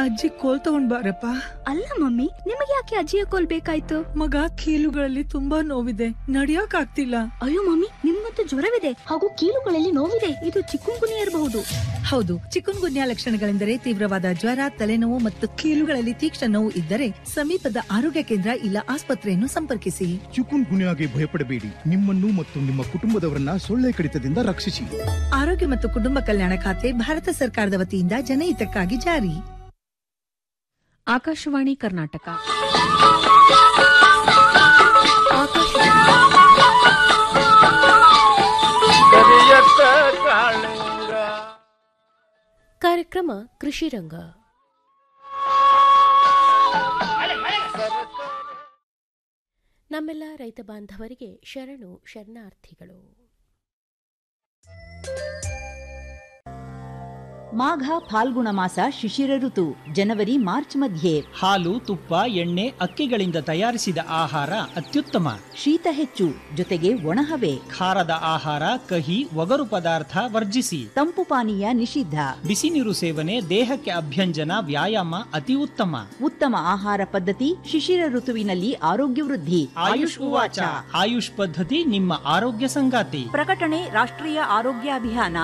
ಅಜ್ಜಿ ಕೋಲ್ ತಗೊಂಡ್ ಬಾರಪ್ಪ ಅಲ್ಲ ಮಮ್ಮಿ ನಿಮಗೆ ಯಾಕೆ ಅಜ್ಜಿಯ ಕೋಲ್ ಬೇಕಾಯ್ತು ಮಗ ಕೀಲುಗಳಲ್ಲಿ ತುಂಬಾ ನೋವಿದೆ ನಡಿಯಕ್ ಆಗ್ತಿಲ್ಲ ಅಯ್ಯೋ ಮಮ್ಮಿ ನಿಮ್ಗಂತೂ ಜ್ವರವಿದೆ ಹಾಗೂ ಕೀಲುಗಳಲ್ಲಿ ನೋವಿದೆ ಇದು ಚಿಕ್ಕುಂಗುನಿ ಇರಬಹುದು ಹೌದು ಚಿಕುನ್ ಗುನ್ಯಾ ಲಕ್ಷಣಗಳೆಂದರೆ ತೀವ್ರವಾದ ಜ್ವರ ತಲೆನೋವು ಮತ್ತು ಕೀಲುಗಳಲ್ಲಿ ತೀಕ್ಷ್ಣ ನೋವು ಇದ್ದರೆ ಸಮೀಪದ ಆರೋಗ್ಯ ಕೇಂದ್ರ ಇಲ್ಲ ಆಸ್ಪತ್ರೆಯನ್ನು ಸಂಪರ್ಕಿಸಿ ಚಿಕುನ್ ಗುನ್ಯಾಗೆ ಭಯಪಡಬೇಡಿ ನಿಮ್ಮನ್ನು ಮತ್ತು ನಿಮ್ಮ ಕುಟುಂಬದವರನ್ನ ಸೊಳ್ಳೆ ಕಡಿತದಿಂದ ರಕ್ಷಿಸಿ ಆರೋಗ್ಯ ಮತ್ತು ಕುಟುಂಬ ಕಲ್ಯಾಣ ಖಾತೆ ಭಾರತ ಸರ್ಕಾರದ ವತಿಯಿಂದ ಜನಹಿತಕ್ಕಾಗಿ ಜಾರಿ ಆಕಾಶವಾಣಿ ಕರ್ನಾಟಕ ಕಾರ್ಯಕ್ರಮ ಕೃಷಿ ರಂಗ ನಮ್ಮೆಲ್ಲ ರೈತ ಬಾಂಧವರಿಗೆ ಶರಣು ಶರಣಾರ್ಥಿಗಳು ಮಾಘ ಫಾಲ್ಗುಣ ಮಾಸ ಶಿಶಿರ ಋತು ಜನವರಿ ಮಾರ್ಚ್ ಮಧ್ಯೆ ಹಾಲು ತುಪ್ಪ ಎಣ್ಣೆ ಅಕ್ಕಿಗಳಿಂದ ತಯಾರಿಸಿದ ಆಹಾರ ಅತ್ಯುತ್ತಮ ಶೀತ ಹೆಚ್ಚು ಜೊತೆಗೆ ಒಣಹವೆ ಖಾರದ ಆಹಾರ ಕಹಿ ಒಗರು ಪದಾರ್ಥ ವರ್ಜಿಸಿ ತಂಪು ಪಾನೀಯ ನಿಷಿದ್ಧ ಬಿಸಿ ನೀರು ಸೇವನೆ ದೇಹಕ್ಕೆ ಅಭ್ಯಂಜನ ವ್ಯಾಯಾಮ ಅತಿ ಉತ್ತಮ ಉತ್ತಮ ಆಹಾರ ಪದ್ಧತಿ ಶಿಶಿರ ಋತುವಿನಲ್ಲಿ ಆರೋಗ್ಯ ವೃದ್ಧಿ ಆಯುಷ್ ಉವಾಚ ಆಯುಷ್ ಪದ್ಧತಿ ನಿಮ್ಮ ಆರೋಗ್ಯ ಸಂಗಾತಿ ಪ್ರಕಟಣೆ ರಾಷ್ಟ್ರೀಯ ಆರೋಗ್ಯ ಅಭಿಯಾನ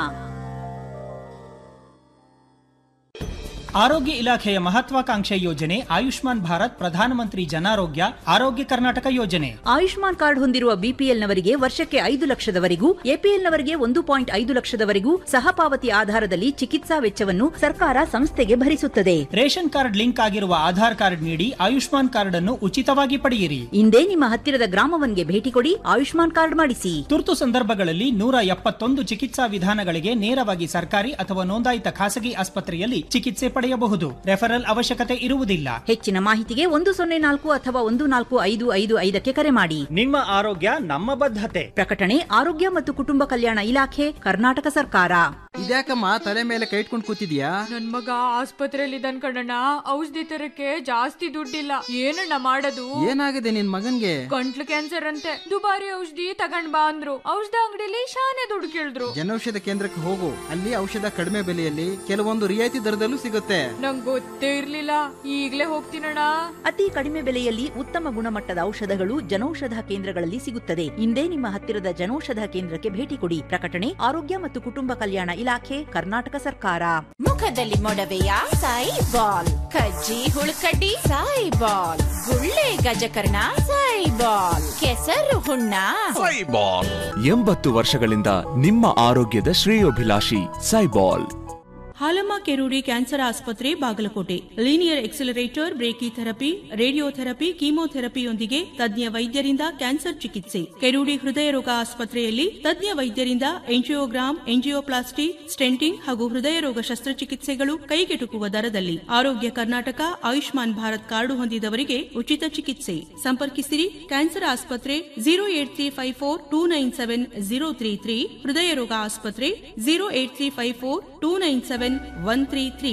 ಆರೋಗ್ಯ ಇಲಾಖೆಯ ಮಹತ್ವಾಕಾಂಕ್ಷೆ ಯೋಜನೆ ಆಯುಷ್ಮಾನ್ ಭಾರತ್ ಪ್ರಧಾನಮಂತ್ರಿ ಜನಾರೋಗ್ಯ ಆರೋಗ್ಯ ಕರ್ನಾಟಕ ಯೋಜನೆ ಆಯುಷ್ಮಾನ್ ಕಾರ್ಡ್ ಹೊಂದಿರುವ ಬಿಪಿಎಲ್ನವರಿಗೆ ವರ್ಷಕ್ಕೆ ಐದು ಲಕ್ಷದವರೆಗೂ ಎಪಿಎಲ್ನವರಿಗೆ ಒಂದು ಪಾಯಿಂಟ್ ಐದು ಲಕ್ಷದವರೆಗೂ ಸಹಪಾವತಿ ಆಧಾರದಲ್ಲಿ ಚಿಕಿತ್ಸಾ ವೆಚ್ಚವನ್ನು ಸರ್ಕಾರ ಸಂಸ್ಥೆಗೆ ಭರಿಸುತ್ತದೆ ರೇಷನ್ ಕಾರ್ಡ್ ಲಿಂಕ್ ಆಗಿರುವ ಆಧಾರ್ ಕಾರ್ಡ್ ನೀಡಿ ಆಯುಷ್ಮಾನ್ ಕಾರ್ಡ್ ಅನ್ನು ಉಚಿತವಾಗಿ ಪಡೆಯಿರಿ ಇಂದೇ ನಿಮ್ಮ ಹತ್ತಿರದ ಗ್ರಾಮವನ್ಗೆ ಭೇಟಿ ಕೊಡಿ ಆಯುಷ್ಮಾನ್ ಕಾರ್ಡ್ ಮಾಡಿಸಿ ತುರ್ತು ಸಂದರ್ಭಗಳಲ್ಲಿ ನೂರ ಎಪ್ಪತ್ತೊಂದು ಚಿಕಿತ್ಸಾ ವಿಧಾನಗಳಿಗೆ ನೇರವಾಗಿ ಸರ್ಕಾರಿ ಅಥವಾ ನೋಂದಾಯಿತ ಖಾಸಗಿ ಆಸ್ಪತ್ರೆಯಲ್ಲಿ ಚಿಕಿತ್ಸೆ ಪಡೆಯಬಹುದು ರೆಫರಲ್ ಅವಶ್ಯಕತೆ ಇರುವುದಿಲ್ಲ ಹೆಚ್ಚಿನ ಮಾಹಿತಿಗೆ ಒಂದು ಸೊನ್ನೆ ನಾಲ್ಕು ಅಥವಾ ಒಂದು ನಾಲ್ಕು ಐದು ಐದು ಐದಕ್ಕೆ ಕರೆ ಮಾಡಿ ನಿಮ್ಮ ಆರೋಗ್ಯ ನಮ್ಮ ಬದ್ಧತೆ ಪ್ರಕಟಣೆ ಆರೋಗ್ಯ ಮತ್ತು ಕುಟುಂಬ ಕಲ್ಯಾಣ ಇಲಾಖೆ ಕರ್ನಾಟಕ ಸರ್ಕಾರ ಇದ್ಯಾಕಮ್ಮ ತಲೆ ಮೇಲೆ ಕೈ ಇಟ್ಕೊಂಡು ಕೂತಿದ್ಯಾ ನನ್ ಮಗ ಆಸ್ಪತ್ರೆಯಲ್ಲಿ ಇದ್ದಾನ್ ಕಣಣ್ಣ ಔಷಧಿ ತರಕ್ಕೆ ಜಾಸ್ತಿ ದುಡ್ಡಿಲ್ಲ ಏನಣ್ಣ ಮಾಡೋದು ಏನಾಗಿದೆ ನಿನ್ ಮಗನ್ಗೆ ಗಂಟ್ಲು ಕ್ಯಾನ್ಸರ್ ಅಂತೆ ದುಬಾರಿ ಔಷಧಿ ತಗೊಂಡ್ ಬಾ ಅಂದ್ರು ಔಷಧ ಅಂಗಡಿಲಿ ಶಾನೆ ದುಡ್ಡು ಕೇಳಿದ್ರು ಜನೌಷಧ ಕೇಂದ್ರಕ್ಕೆ ಹೋಗು ಅಲ್ಲಿ ಔಷಧ ಕಡಿಮೆ ಬೆಲೆಯಲ್ಲಿ ಕೆಲವೊಂದು ರಿಯಾಯಿತಿ ದರದಲ್ಲೂ ಸಿಗುತ್ತೆ ನಂಗ್ ಗೊತ್ತೇ ಇರ್ಲಿಲ್ಲ ಈಗ್ಲೇ ಹೋಗ್ತೀನಣ್ಣ ಅತಿ ಕಡಿಮೆ ಬೆಲೆಯಲ್ಲಿ ಉತ್ತಮ ಗುಣಮಟ್ಟದ ಔಷಧಗಳು ಜನೌಷಧ ಕೇಂದ್ರಗಳಲ್ಲಿ ಸಿಗುತ್ತದೆ ಇಂದೇ ನಿಮ್ಮ ಹತ್ತಿರದ ಜನೌಷಧ ಕೇಂದ್ರಕ್ಕೆ ಭೇಟಿ ಕೊಡಿ ಪ್ರಕಟಣೆ ಆರೋಗ್ಯ ಮತ್ತು ಕುಟುಂಬ ಕಲ್ಯಾಣ ಇಲಾಖೆ ಕರ್ನಾಟಕ ಸರ್ಕಾರ ಮುಖದಲ್ಲಿ ಮೊಡವೆಯ ಸಾಯಿ ಬಾಲ್ ಕಜ್ಜಿ ಹುಳುಕಡ್ಡಿ ಸಾಯಿ ಬಾಲ್ ಗುಳ್ಳೆ ಗಜಕರ್ಣ ಸಾಯಿ ಬಾಲ್ ಕೆಸರು ಹುಣ್ಣ ಸೈಬಾಲ್ ಎಂಬತ್ತು ವರ್ಷಗಳಿಂದ ನಿಮ್ಮ ಆರೋಗ್ಯದ ಶ್ರೇಯೋಭಿಲಾಷಿ ಸೈಬಾಲ್ ಹಾಲಮ್ಮ ಕೆರೂಡಿ ಕ್ಯಾನ್ಸರ್ ಆಸ್ಪತ್ರೆ Bagalkot linear accelerator brachytherapy radiotherapy ಕೀಮೋಥೆರಪಿಯೊಂದಿಗೆ ತಜ್ಞ ವೈದ್ಯರಿಂದ ಕ್ಯಾನ್ಸರ್ ಚಿಕಿತ್ಸೆ ಕೆರೂಡಿ ಹೃದಯ ರೋಗ ಆಸ್ಪತ್ರೆಯಲ್ಲಿ ತಜ್ಞ ವೈದ್ಯರಿಂದ ಎಂಜಿಯೋಗ್ರಾಮ್ ಎಂಜಿಯೋಪ್ಲಾಸ್ಟಿ ಸ್ಟೆಂಟಿಂಗ್ ಹಾಗೂ ಹೃದಯ ರೋಗ ಶಸ್ತ್ರಚಿಕಿತ್ಸೆಗಳು ಕೈಗೆಟುಕುವ ದರದಲ್ಲಿ ಆರೋಗ್ಯ ಕರ್ನಾಟಕ ಆಯುಷ್ಮಾನ್ ಭಾರತ್ ಕಾರ್ಡು ಹೊಂದಿದವರಿಗೆ ಉಚಿತ ಚಿಕಿತ್ಸೆ ಸಂಪರ್ಕಿಸಿರಿ ಕ್ಯಾನ್ಸರ್ ಆಸ್ಪತ್ರೆ zero eight three five four two nine seven zero three three ಹೃದಯ ರೋಗ ಆಸ್ಪತ್ರೆ zero eight three five four two nine seven one three three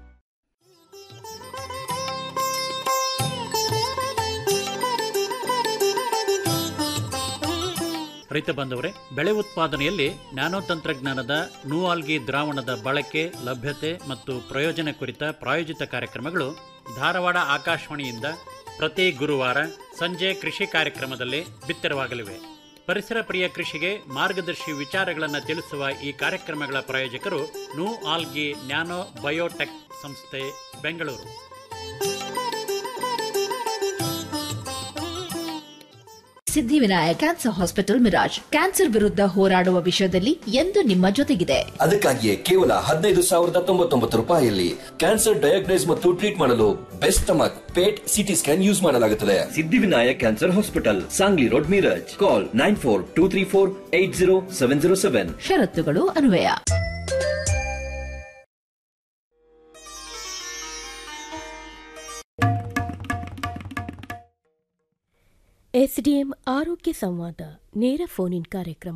ರೈತ ಬಾಂಧವರೇ ಬೆಳೆ ಉತ್ಪಾದನೆಯಲ್ಲಿ ನ್ಯಾನೋ ತಂತ್ರಜ್ಞಾನದ ನೂಆಲ್ಗಿ ದ್ರಾವಣದ ಬಳಕೆ ಲಭ್ಯತೆ ಮತ್ತು ಪ್ರಯೋಜನ ಕುರಿತ ಪ್ರಾಯೋಜಿತ ಕಾರ್ಯಕ್ರಮಗಳು ಧಾರವಾಡ ಆಕಾಶವಾಣಿಯಿಂದ ಪ್ರತಿ ಗುರುವಾರ ಸಂಜೆ ಕೃಷಿ ಕಾರ್ಯಕ್ರಮದಲ್ಲಿ ಬಿತ್ತರವಾಗಲಿವೆ ಪರಿಸರ ಪ್ರಿಯ ಕೃಷಿಗೆ ಮಾರ್ಗದರ್ಶಿ ವಿಚಾರಗಳನ್ನು ತಿಳಿಸುವ ಈ ಕಾರ್ಯಕ್ರಮಗಳ ಪ್ರಾಯೋಜಕರು ನೂ ಆಲ್ಗಿ ನ್ಯಾನೋ ಬಯೋಟೆಕ್ ಸಂಸ್ಥೆ Bengaluru Siddhivinayaka cancer hospital Miraj cancer ವಿರುದ್ಧ ಹೋರಾಡುವ ವಿಷಯದಲ್ಲಿ ಎಂದು ನಿಮ್ಮ ಜೊತೆಗಿದೆ ಅದಕ್ಕಾಗಿಯೇ ಕೇವಲ ಹದಿನೈದು ಸಾವಿರದ ತೊಂಬತ್ತೊಂಬತ್ತು ರೂಪಾಯಿಯಲ್ಲಿ ಕ್ಯಾನ್ಸರ್ ಡಯಾಗ್ನೈಸ್ ಮತ್ತು ಟ್ರೀಟ್ ಮಾಡಲು best stomach PET CT scan use ಮಾಡಲಾಗುತ್ತದೆ Siddhivinayak cancer hospital Sangli road Miraj call nine four two three four eight zero seven zero seven ಷರತ್ತುಗಳು ಅನ್ವಯ ಎಸ್ಡಿಎಂ ಆರೋಗ್ಯ ಸಂವಾದ ನೇರ ಫೋನ್ ಇನ್ ಕಾರ್ಯಕ್ರಮ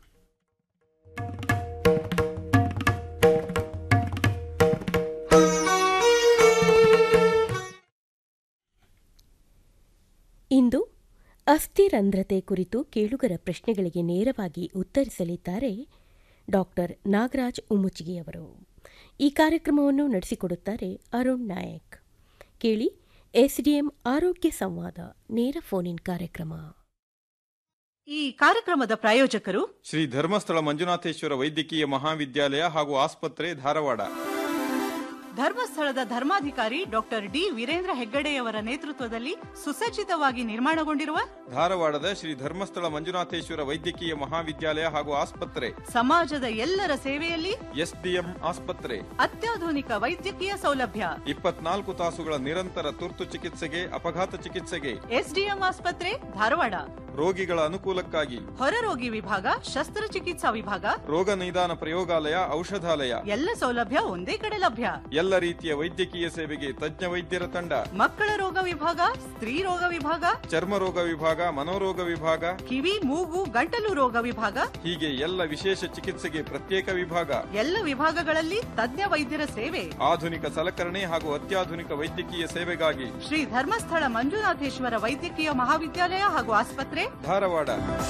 ಇಂದು ಅಸ್ಥಿರಂಧ್ರತೆ ಕುರಿತು ಕೇಳುಗರ ಪ್ರಶ್ನೆಗಳಿಗೆ ನೇರವಾಗಿ ಉತ್ತರಿಸಲಿದ್ದಾರೆ ಡಾಕ್ಟರ್ ನಾಗರಾಜ್ ಉಮ್ಮುಚಿಗಿಯವರು ಈ ಕಾರ್ಯಕ್ರಮವನ್ನು ನಡೆಸಿಕೊಡುತ್ತಾರೆ ಅರುಣ್ ನಾಯಕ್ ಕೇಳಿ ಎಸ್ಡಿಎಂ ಆರೋಗ್ಯ ಸಂವಾದ ನೇರ ಫೋನ್ ಇನ್ ಕಾರ್ಯಕ್ರಮ ಈ ಕಾರ್ಯಕ್ರಮದ ಪ್ರಾಯೋಜಕರು ಶ್ರೀ ಧರ್ಮಸ್ಥಳ ಮಂಜುನಾಥೇಶ್ವರ ವೈದ್ಯಕೀಯ ಮಹಾವಿದ್ಯಾಲಯ ಹಾಗೂ ಆಸ್ಪತ್ರೆ ಧಾರವಾಡ ಧರ್ಮಸ್ಥಳದ ಧರ್ಮಾಧಿಕಾರಿ ಡಾಕ್ಟರ್ ಡಿ ವೀರೇಂದ್ರ ಹೆಗ್ಗಡೆಯವರ ನೇತೃತ್ವದಲ್ಲಿ ಸುಸಜ್ಜಿತವಾಗಿ ನಿರ್ಮಾಣಗೊಂಡಿರುವ ಧಾರವಾಡದ ಶ್ರೀ ಧರ್ಮಸ್ಥಳ ಮಂಜುನಾಥೇಶ್ವರ ವೈದ್ಯಕೀಯ ಮಹಾವಿದ್ಯಾಲಯ ಹಾಗೂ ಆಸ್ಪತ್ರೆ ಸಮಾಜದ ಎಲ್ಲರ ಸೇವೆಯಲ್ಲಿ ಎಸ್ಡಿಎಂ ಆಸ್ಪತ್ರೆ ಅತ್ಯಾಧುನಿಕ ವೈದ್ಯಕೀಯ ಸೌಲಭ್ಯ ಇಪ್ಪತ್ನಾಲ್ಕು ತಾಸುಗಳ ನಿರಂತರ ತುರ್ತು ಚಿಕಿತ್ಸೆಗೆ ಅಪಘಾತ ಚಿಕಿತ್ಸೆಗೆ ಎಸ್ಡಿಎಂ ಆಸ್ಪತ್ರೆ ಧಾರವಾಡ ರೋಗಿಗಳ ಅನುಕೂಲಕ್ಕಾಗಿ ಹೊರರೋಗಿ ವಿಭಾಗ ಶಸ್ತ್ರಚಿಕಿತ್ಸಾ ವಿಭಾಗ ರೋಗ ನಿದಾನ ಪ್ರಯೋಗಾಲಯ ಔಷಧಾಲಯ ಎಲ್ಲ ಸೌಲಭ್ಯ ಒಂದೇ ಕಡೆ ಲಭ್ಯ ಎಲ್ಲ ರೀತಿಯ ವೈದ್ಯಕೀಯ ಸೇವೆಗೆ ತಜ್ಞ ವೈದ್ಯರ ತಂಡ ಮಕ್ಕಳ ರೋಗ ವಿಭಾಗ ಸ್ತ್ರೀ ರೋಗ ವಿಭಾಗ ಚರ್ಮ ರೋಗ ವಿಭಾಗ ಮನೋರೋಗ ವಿಭಾಗ ಕಿವಿ ಮೂಗು ಗಂಟಲು ರೋಗ ವಿಭಾಗ ಹೀಗೆ ಎಲ್ಲ ವಿಶೇಷ ಚಿಕಿತ್ಸೆಗೆ ಪ್ರತ್ಯೇಕ ವಿಭಾಗ ಎಲ್ಲ ವಿಭಾಗಗಳಲ್ಲಿ ತಜ್ಞ ವೈದ್ಯರ ಸೇವೆ ಆಧುನಿಕ ಸಲಕರಣೆ ಹಾಗೂ ಅತ್ಯಾಧುನಿಕ ವೈದ್ಯಕೀಯ ಸೇವೆಗಾಗಿ ಶ್ರೀ ಧರ್ಮಸ್ಥಳ ಮಂಜುನಾಥೇಶ್ವರ ವೈದ್ಯಕೀಯ ಮಹಾವಿದ್ಯಾಲಯ ಹಾಗೂ ಆಸ್ಪತ್ರೆ ಧಾರವಾಡ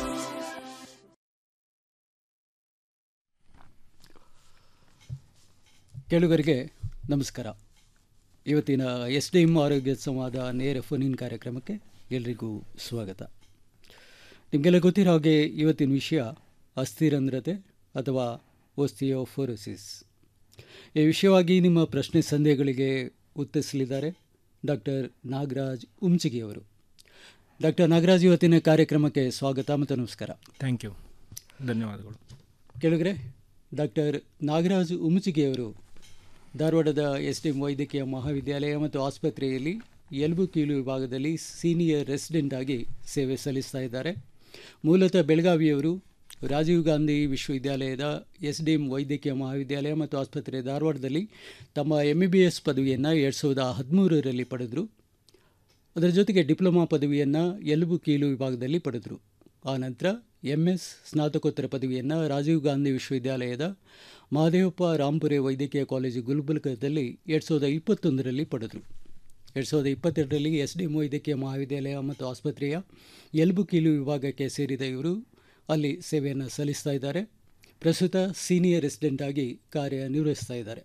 ಕೇಳುಗರಿಗೆ ನಮಸ್ಕಾರ ಇವತ್ತಿನ ಎಸ್ ಡಿ ಎಂ ಆರೋಗ್ಯ ಸಂವಾದ ನೇರ ಫೋನಿನ್ ಕಾರ್ಯಕ್ರಮಕ್ಕೆ ಎಲ್ರಿಗೂ ಸ್ವಾಗತ ನಿಮಗೆಲ್ಲ ಗೊತ್ತಿರೋ ಹಾಗೆ ಇವತ್ತಿನ ವಿಷಯ ಅಸ್ಥಿರಂಧ್ರತೆ ಅಥವಾ ಓಸ್ಟಿಯೋಫೋರೋಸಿಸ್ ಈ ವಿಷಯವಾಗಿ ನಿಮ್ಮ ಪ್ರಶ್ನೆ ಸಂದೇಹಗಳಿಗೆ ಉತ್ತರಿಸಲಿದ್ದಾರೆ ಡಾಕ್ಟರ್ ನಾಗರಾಜ್ ಉಮ್ಚಿಗಿಯವರು ಡಾಕ್ಟರ್ ನಾಗರಾಜ್ ಇವತ್ತಿನ ಕಾರ್ಯಕ್ರಮಕ್ಕೆ ಸ್ವಾಗತ ಮತ್ತು ನಮಸ್ಕಾರ ಥ್ಯಾಂಕ್ ಯು ಧನ್ಯವಾದಗಳು ಕೇಳಿದ್ರೆ ಡಾಕ್ಟರ್ ನಾಗರಾಜ್ ಉಮಚಿಗೆಯವರು ಧಾರವಾಡದ ಎಸ್ ಡಿ ಎಂ ವೈದ್ಯಕೀಯ ಮಹಾವಿದ್ಯಾಲಯ ಮತ್ತು ಆಸ್ಪತ್ರೆಯಲ್ಲಿ ಎಲುಬು ಕೀಲು ವಿಭಾಗದಲ್ಲಿ ಸೀನಿಯರ್ ರೆಸಿಡೆಂಟ್ ಆಗಿ ಸೇವೆ ಸಲ್ಲಿಸ್ತಾ ಇದ್ದಾರೆ ಮೂಲತಃ ಬೆಳಗಾವಿಯವರು ರಾಜೀವ್ ಗಾಂಧಿ ವಿಶ್ವವಿದ್ಯಾಲಯದ ಎಸ್ ಡಿ ಎಂ ವೈದ್ಯಕೀಯ ಮಹಾವಿದ್ಯಾಲಯ ಮತ್ತು ಆಸ್ಪತ್ರೆ ಧಾರವಾಡದಲ್ಲಿ ತಮ್ಮ ಎಮ್ ಬಿ ಬಿ ಎಸ್ ಪದವಿಯನ್ನು ಎರಡು ಸಾವಿರದ ಹದಿಮೂರರಲ್ಲಿ ಪಡೆದರು ಅದರ ಜೊತೆಗೆ ಡಿಪ್ಲೊಮಾ ಪದವಿಯನ್ನು ಎಲುಬು ಕೀಲು ವಿಭಾಗದಲ್ಲಿ ಪಡೆದರು ಆನಂತರ ಎಂ ಎಸ್ ಸ್ನಾತಕೋತ್ತರ ಪದವಿಯನ್ನು ರಾಜೀವ್ ಗಾಂಧಿ ವಿಶ್ವವಿದ್ಯಾಲಯದ ಮಹದೇವಪ್ಪ ರಾಂಪುರೆ ವೈದ್ಯಕೀಯ ಕಾಲೇಜು ಗುಲ್ಬರ್ಗದಲ್ಲಿ ಎರಡು ಸಾವಿರದ ಇಪ್ಪತ್ತೊಂದರಲ್ಲಿ ಪಡೆದರು ಎರಡು ಸಾವಿರದ ಇಪ್ಪತ್ತೆರಡರಲ್ಲಿ ಎಸ್ ಡಿ ಎಂ ವೈದ್ಯಕೀಯ ಮಹಾವಿದ್ಯಾಲಯ ಮತ್ತು ಆಸ್ಪತ್ರೆಯ ಎಲುಬು ಕೀಲು ವಿಭಾಗಕ್ಕೆ ಸೇರಿದ ಇವರು ಅಲ್ಲಿ ಸೇವೆಯನ್ನು ಸಲ್ಲಿಸ್ತಾ ಇದ್ದಾರೆ ಪ್ರಸ್ತುತ ಸೀನಿಯರ್ ರೆಸಿಡೆಂಟ್ ಆಗಿ ಕಾರ್ಯನಿರ್ವಹಿಸ್ತಾ ಇದ್ದಾರೆ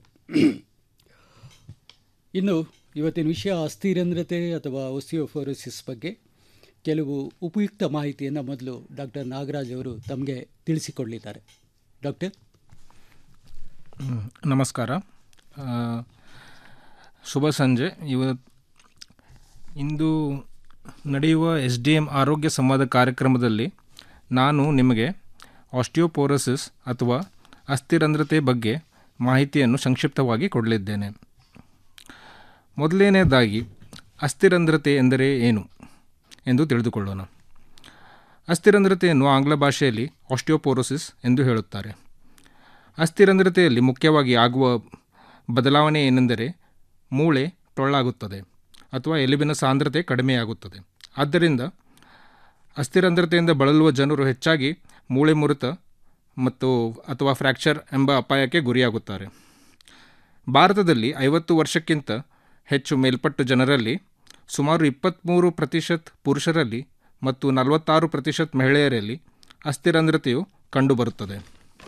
ಇನ್ನು ಇವತ್ತಿನ ವಿಷಯ ಅಸ್ಥಿರಂಧ್ರತೆ ಅಥವಾ ಒಸ್ಟಿಯೋಫೋರೋಸಿಸ್ ಬಗ್ಗೆ ಕೆಲವು ಉಪಯುಕ್ತ ಮಾಹಿತಿಯನ್ನು ಮೊದಲು ಡಾಕ್ಟರ್ ನಾಗರಾಜ್ ಅವರು ತಮಗೆ ತಿಳಿಸಿಕೊಡಲಿದ್ದಾರೆ ಡಾಕ್ಟರ್ ಹ್ಮ್, ನಮಸ್ಕಾರ ಆ, ಶುಭ ಸಂಜೆ ಇವತ್ತು ಇಂದು ನಡೆಯುವ ಎಸ್ ಡಿ ಎಮ್ ಆರೋಗ್ಯ ಸಂವಾದ ಕಾರ್ಯಕ್ರಮದಲ್ಲಿ ನಾನು ನಿಮಗೆ ಆಸ್ಟಿಯೋಪೋರೋಸಿಸ್ ಅಥವಾ ಅಸ್ಥಿರಂಧ್ರತೆ ಬಗ್ಗೆ ಮಾಹಿತಿಯನ್ನು ಸಂಕ್ಷಿಪ್ತವಾಗಿ ಕೊಡಲಿದ್ದೇನೆ ಮೊದಲನೇದಾಗಿ ಅಸ್ಥಿರಂಧ್ರತೆ ಎಂದರೆ ಏನು ಎಂದು ತಿಳಿದುಕೊಳ್ಳೋಣ ಅಸ್ಥಿರಂಧ್ರತೆಯನ್ನು ಆಂಗ್ಲ ಭಾಷೆಯಲ್ಲಿ ಆಸ್ಟಿಯೋಪೋರೋಸಿಸ್ ಎಂದು ಹೇಳುತ್ತಾರೆ ಅಸ್ಥಿರಂಧ್ರತೆಯಲ್ಲಿ ಮುಖ್ಯವಾಗಿ ಆಗುವ ಬದಲಾವಣೆ ಏನೆಂದರೆ ಮೂಳೆ ಟೊಳ್ಳಾಗುತ್ತದೆ ಅಥವಾ ಎಲುಬಿನ ಸಾಂದ್ರತೆ ಕಡಿಮೆಯಾಗುತ್ತದೆ ಆದ್ದರಿಂದ ಅಸ್ಥಿರಂಧ್ರತೆಯಿಂದ ಬಳಲುವ ಜನರು ಹೆಚ್ಚಾಗಿ ಮೂಳೆ ಮುರಿತ ಮತ್ತು ಅಥವಾ ಫ್ರ್ಯಾಕ್ಚರ್ ಎಂಬ ಅಪಾಯಕ್ಕೆ ಗುರಿಯಾಗುತ್ತಾರೆ ಭಾರತದಲ್ಲಿ ಐವತ್ತು ವರ್ಷಕ್ಕಿಂತ ಹೆಚ್ಚು ಮೇಲ್ಪಟ್ಟ ಜನರಲ್ಲಿ ಸುಮಾರು ಇಪ್ಪತ್ತ್ಮೂರು ಪ್ರತಿಶತ ಪುರುಷರಲ್ಲಿ ಮತ್ತು ನಲವತ್ತಾರು ಪ್ರತಿಶತ ಮಹಿಳೆಯರಲ್ಲಿ ಅಸ್ಥಿರಂಧ್ರತೆಯು ಕಂಡುಬರುತ್ತದೆ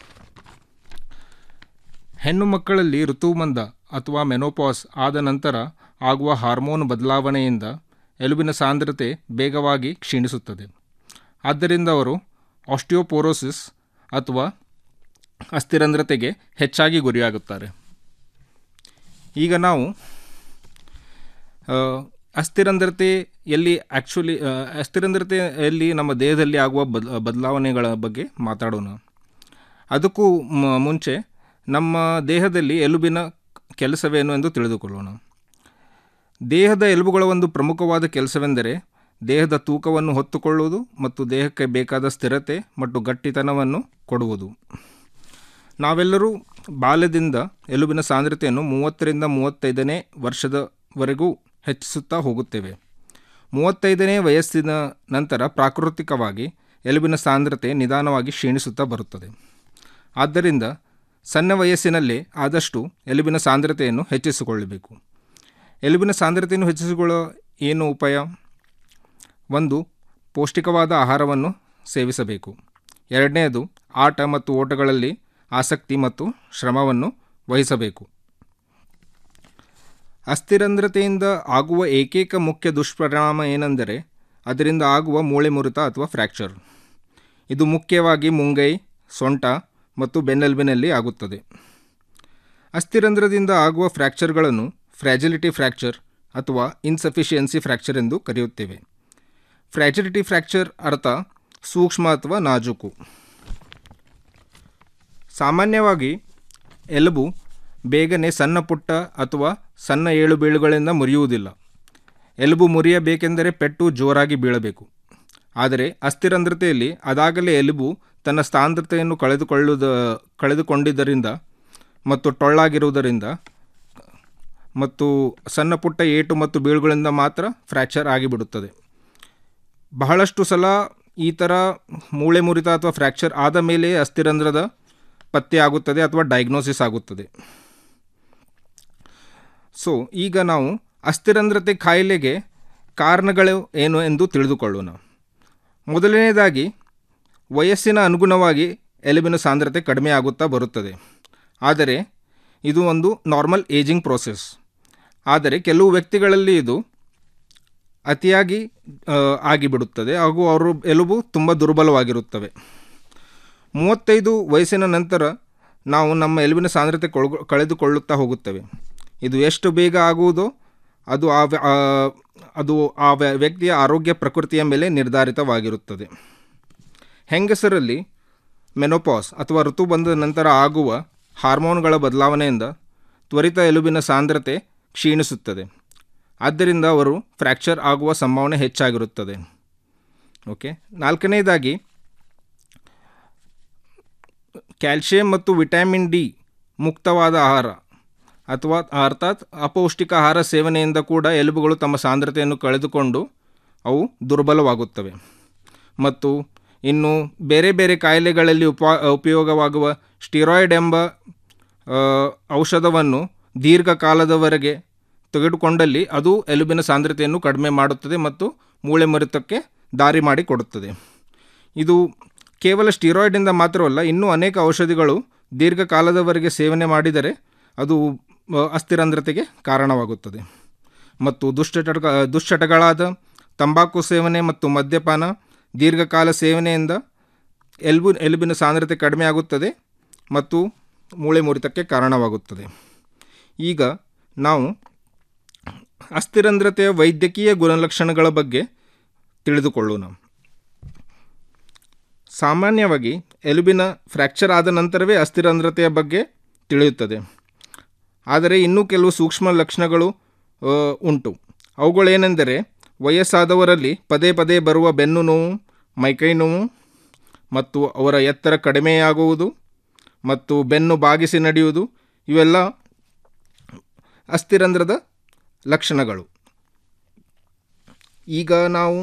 ಹೆಣ್ಣು ಮಕ್ಕಳಲ್ಲಿ ಋತುಮಂದ ಅಥವಾ ಮೆನೋಪಾಸ್ ಆದ ನಂತರ ಆಗುವ ಹಾರ್ಮೋನ್ ಬದಲಾವಣೆಯಿಂದ ಎಲುಬಿನ ಸಾಂದ್ರತೆ ಬೇಗವಾಗಿ ಕ್ಷೀಣಿಸುತ್ತದೆ ಆದ್ದರಿಂದ ಅವರು ಆಸ್ಟಿಯೋಪೋರೋಸಿಸ್ ಅಥವಾ ಅಸ್ಥಿರಂಧ್ರತೆಗೆ ಹೆಚ್ಚಾಗಿ ಗುರಿಯಾಗುತ್ತಾರೆ ಈಗ ನಾವು ಆ, ಅಸ್ಥಿರಂಧ್ರತೆಯಲ್ಲಿ ಆ್ಯಕ್ಚುಲಿ ಅಸ್ಥಿರಂಧ್ರತೆಯಲ್ಲಿ ನಮ್ಮ ದೇಹದಲ್ಲಿ ಆಗುವ ಬದ್ ಬದಲಾವಣೆಗಳ ಬಗ್ಗೆ ಮಾತಾಡೋಣ ಅದಕ್ಕೂ ಮ- ಮುಂಚೆ ನಮ್ಮ ದೇಹದಲ್ಲಿ ಎಲುಬಿನ ಕೆಲಸವೇನು ಎಂದು ತಿಳಿದುಕೊಳ್ಳೋಣ ದೇಹದ ಎಲುಬುಗಳ ಒಂದು ಪ್ರಮುಖವಾದ ಕೆಲಸವೆಂದರೆ ದೇಹದ ತೂಕವನ್ನು ಹೊತ್ತುಕೊಳ್ಳುವುದು ಮತ್ತು ದೇಹಕ್ಕೆ ಬೇಕಾದ ಸ್ಥಿರತೆ ಮತ್ತು ಗಟ್ಟಿತನವನ್ನು ಕೊಡುವುದು ನಾವೆಲ್ಲರೂ ಬಾಲ್ಯದಿಂದ ಎಲುಬಿನ ಸಾಂದ್ರತೆಯನ್ನು ಮೂವತ್ತರಿಂದ ಮೂವತ್ತೈದನೇ ವರ್ಷದವರೆಗೂ ಹೆಚ್ಚಿಸುತ್ತಾ ಹೋಗುತ್ತೇವೆ ಮೂವತ್ತೈದನೇ ವಯಸ್ಸಿನ ನಂತರ ಪ್ರಾಕೃತಿಕವಾಗಿ ಎಲುಬಿನ ಸಾಂದ್ರತೆ ನಿಧಾನವಾಗಿ ಕ್ಷೀಣಿಸುತ್ತಾ ಬರುತ್ತದೆ ಆದ್ದರಿಂದ ಸಣ್ಣ ವಯಸ್ಸಿನಲ್ಲೇ ಆದಷ್ಟು ಎಲುಬಿನ ಸಾಂದ್ರತೆಯನ್ನು ಹೆಚ್ಚಿಸಿಕೊಳ್ಳಬೇಕು ಎಲುಬಿನ ಸಾಂದ್ರತೆಯನ್ನು ಹೆಚ್ಚಿಸಿಕೊಳ್ಳೋ ಏನು ಉಪಾಯ ಒಂದು ಪೌಷ್ಟಿಕವಾದ ಆಹಾರವನ್ನು ಸೇವಿಸಬೇಕು ಎರಡನೆಯದು ಆಟ ಮತ್ತು ಓಟಗಳಲ್ಲಿ ಆಸಕ್ತಿ ಮತ್ತು ಶ್ರಮವನ್ನು ವಹಿಸಬೇಕು ಅಸ್ಥಿರಂಧ್ರತೆಯಿಂದ ಆಗುವ ಏಕೈಕ ಮುಖ್ಯ ದುಷ್ಪರಿಣಾಮ ಏನೆಂದರೆ ಅದರಿಂದ ಆಗುವ ಮೂಳೆ ಮುರಿತ ಅಥವಾ ಫ್ರ್ಯಾಕ್ಚರ್ ಇದು ಮುಖ್ಯವಾಗಿ ಮುಂಗೈ ಸೊಂಟ ಮತ್ತು ಬೆನ್ನೆಲುಬಿನಲ್ಲಿ ಆಗುತ್ತದೆ ಅಸ್ಥಿರಂಧ್ರದಿಂದ ಆಗುವ ಫ್ರ್ಯಾಕ್ಚರ್ಗಳನ್ನು ಫ್ರ್ಯಾಜಿಲಿಟಿ ಫ್ರ್ಯಾಕ್ಚರ್ ಅಥವಾ ಇನ್ಸಫಿಷಿಯನ್ಸಿ ಫ್ರ್ಯಾಕ್ಚರ್ ಎಂದು ಕರೆಯುತ್ತೇವೆ ಫ್ರ್ಯಾಜಿಲಿಟಿ ಫ್ರ್ಯಾಕ್ಚರ್ ಅರ್ಥ ಸೂಕ್ಷ್ಮ ಅಥವಾ ನಾಜೂಕು ಸಾಮಾನ್ಯವಾಗಿ ಎಲುಬು ಬೇಗನೆ ಸಣ್ಣ ಪುಟ್ಟ ಅಥವಾ ಸಣ್ಣ ಏಳು ಬೀಳುಗಳಿಂದ ಮುರಿಯುವುದಿಲ್ಲ ಎಲುಬು ಮುರಿಯಬೇಕೆಂದರೆ ಪೆಟ್ಟು ಜೋರಾಗಿ ಬೀಳಬೇಕು ಆದರೆ ಅಸ್ಥಿರಂಧ್ರತೆಯಲ್ಲಿ ಅದಾಗಲೇ ಎಲುಬು ತನ್ನ ಸಾಂದ್ರತೆಯನ್ನು ಕಳೆದುಕೊಳ್ಳುವುದ ಕಳೆದುಕೊಂಡಿದ್ದರಿಂದ ಮತ್ತು ಟೊಳ್ಳಾಗಿರುವುದರಿಂದ ಮತ್ತು ಸಣ್ಣ ಪುಟ್ಟ ಏಟು ಮತ್ತು ಬೀಳುಗಳಿಂದ ಮಾತ್ರ ಫ್ರ್ಯಾಕ್ಚರ್ ಆಗಿಬಿಡುತ್ತದೆ ಬಹಳಷ್ಟು ಸಲ ಈ ಥರ ಮೂಳೆ ಮುರಿತ ಅಥವಾ ಫ್ರ್ಯಾಕ್ಚರ್ ಆದ ಮೇಲೆ ಅಸ್ಥಿರಂಧ್ರದ ಪತ್ತೆ ಆಗುತ್ತದೆ ಅಥವಾ ಡಯಾಗ್ನೋಸಿಸ್ ಆಗುತ್ತದೆ ಸೊ ಈಗ ನಾವು ಅಸ್ಥಿರಂಧ್ರತೆ ಕಾಯಿಲೆಗೆ ಕಾರಣಗಳು ಏನು ಎಂದು ತಿಳಿದುಕೊಳ್ಳೋಣ ಮೊದಲನೆಯದಾಗಿ ವಯಸ್ಸಿನ ಅನುಗುಣವಾಗಿ ಎಲುಬಿನ ಸಾಂದ್ರತೆ ಕಡಿಮೆ ಆಗುತ್ತಾ ಬರುತ್ತದೆ ಆದರೆ ಇದು ಒಂದು ನಾರ್ಮಲ್ ಏಜಿಂಗ್ ಪ್ರೋಸೆಸ್ ಆದರೆ ಕೆಲವು ವ್ಯಕ್ತಿಗಳಲ್ಲಿ ಇದು ಅತಿಯಾಗಿ ಆ, ಆಗಿಬಿಡುತ್ತದೆ ಹಾಗೂ ಅವರು ಎಲುಬು ತುಂಬ ದುರ್ಬಲವಾಗಿರುತ್ತವೆ ಮೂವತ್ತೈದು ವಯಸ್ಸಿನ ನಂತರ ನಾವು ನಮ್ಮ ಎಲುಬಿನ ಸಾಂದ್ರತೆ ಕೊಳ್ಗೊ ಕಳೆದುಕೊಳ್ಳುತ್ತಾ ಹೋಗುತ್ತೇವೆ ಇದು ಎಷ್ಟು ಬೇಗ ಆಗುವುದೋ ಅದು ಆ ವ್ಯ- ಆ, ಅದು ಆ ವ್ಯ- ವ್ಯಕ್ತಿಯ ಆರೋಗ್ಯ ಪ್ರಕೃತಿಯ ಮೇಲೆ ನಿರ್ಧಾರಿತವಾಗಿರುತ್ತದೆ ಹೆಂಗಸರಲ್ಲಿ ಮೆನೋಪಾಸ್ ಅಥವಾ ಋತು ಬಂದ ನಂತರ ಆಗುವ ಹಾರ್ಮೋನ್ಗಳ ಬದಲಾವಣೆಯಿಂದ ತ್ವರಿತ ಎಲುಬಿನ ಸಾಂದ್ರತೆ ಕ್ಷೀಣಿಸುತ್ತದೆ ಆದ್ದರಿಂದ ಅವರು ಫ್ರ್ಯಾಕ್ಚರ್ ಆಗುವ ಸಂಭಾವನೆ ಹೆಚ್ಚಾಗಿರುತ್ತದೆ ಓಕೆ ನಾಲ್ಕನೇದಾಗಿ ಕ್ಯಾಲ್ಶಿಯಂ ಮತ್ತು ವಿಟಮಿನ್ ಡಿ ಮುಕ್ತವಾದ ಆಹಾರ ಅಥವಾ ಅರ್ಥಾತ್ ಅಪೌಷ್ಟಿಕ ಆಹಾರ ಸೇವನೆಯಿಂದ ಕೂಡ ಎಲುಬುಗಳು ತಮ್ಮ ಸಾಂದ್ರತೆಯನ್ನು ಕಳೆದುಕೊಂಡು ಅವು ದುರ್ಬಲವಾಗುತ್ತವೆ ಮತ್ತು ಇನ್ನು ಬೇರೆ ಬೇರೆ ಕಾಯಿಲೆಗಳಲ್ಲಿ ಉಪ ಉಪಯೋಗವಾಗುವ ಸ್ಟಿರಾಯ್ಡ್ ಎಂಬ ಆ, ಔಷಧವನ್ನು ದೀರ್ಘಕಾಲದವರೆಗೆ ತೆಗೆದುಕೊಂಡಲ್ಲಿ ಅದು ಎಲುಬಿನ ಸಾಂದ್ರತೆಯನ್ನು ಕಡಿಮೆ ಮಾಡುತ್ತದೆ ಮತ್ತು ಮೂಳೆ ಮುರಿತಕ್ಕೆ ದಾರಿ ಮಾಡಿಕೊಡುತ್ತದೆ ಇದು ಕೇವಲ ಸ್ಟಿರಾಯ್ಡಿಂದ ಮಾತ್ರವಲ್ಲ ಇನ್ನೂ ಅನೇಕ ಔಷಧಿಗಳು ದೀರ್ಘಕಾಲದವರೆಗೆ ಸೇವನೆ ಮಾಡಿದರೆ ಅದು ಆ, ಅಸ್ಥಿರಂಧ್ರತೆಗೆ ಕಾರಣವಾಗುತ್ತದೆ ಮತ್ತು ದುಶ್ಚಟ ದುಶ್ಚಟಗಳಾದ ತಂಬಾಕು ಸೇವನೆ ಮತ್ತು ಮದ್ಯಪಾನ ದೀರ್ಘಕಾಲ ಸೇವನೆಯಿಂದ ಎಲುಬು ಎಲುಬಿನ ಸಾಂದ್ರತೆ ಕಡಿಮೆ ಆಗುತ್ತದೆ ಮತ್ತು ಮೂಳೆ ಮುರಿತಕ್ಕೆ ಕಾರಣವಾಗುತ್ತದೆ ಈಗ ನಾವು ಅಸ್ಥಿರಂಧ್ರತೆಯ ವೈದ್ಯಕೀಯ ಗುಣಲಕ್ಷಣಗಳ ಬಗ್ಗೆ ತಿಳಿದುಕೊಳ್ಳೋಣ ಸಾಮಾನ್ಯವಾಗಿ ಎಲುಬಿನ ಫ್ರ್ಯಾಕ್ಚರ್ ಆದ ನಂತರವೇ ಅಸ್ಥಿರಂಧ್ರತೆಯ ಬಗ್ಗೆ ತಿಳಿಯುತ್ತದೆ ಆದರೆ ಇನ್ನೂ ಕೆಲವು ಸೂಕ್ಷ್ಮ ಲಕ್ಷಣಗಳು ಆ, ಉಂಟು ಅವುಗಳೇನೆಂದರೆ ವಯಸ್ಸಾದವರಲ್ಲಿ ಪದೇ ಪದೇ ಬರುವ ಬೆನ್ನು ನೋವು ಮೈಕೈ ನೋವು ಮತ್ತು ಅವರ ಎತ್ತರ ಕಡಿಮೆಯಾಗುವುದು ಮತ್ತು ಬೆನ್ನು ಬಾಗಿಸಿ ನಡೆಯುವುದು ಇವೆಲ್ಲ ಅಸ್ಥಿರಂಧ್ರದ ಲಕ್ಷಣಗಳು ಈಗ ನಾವು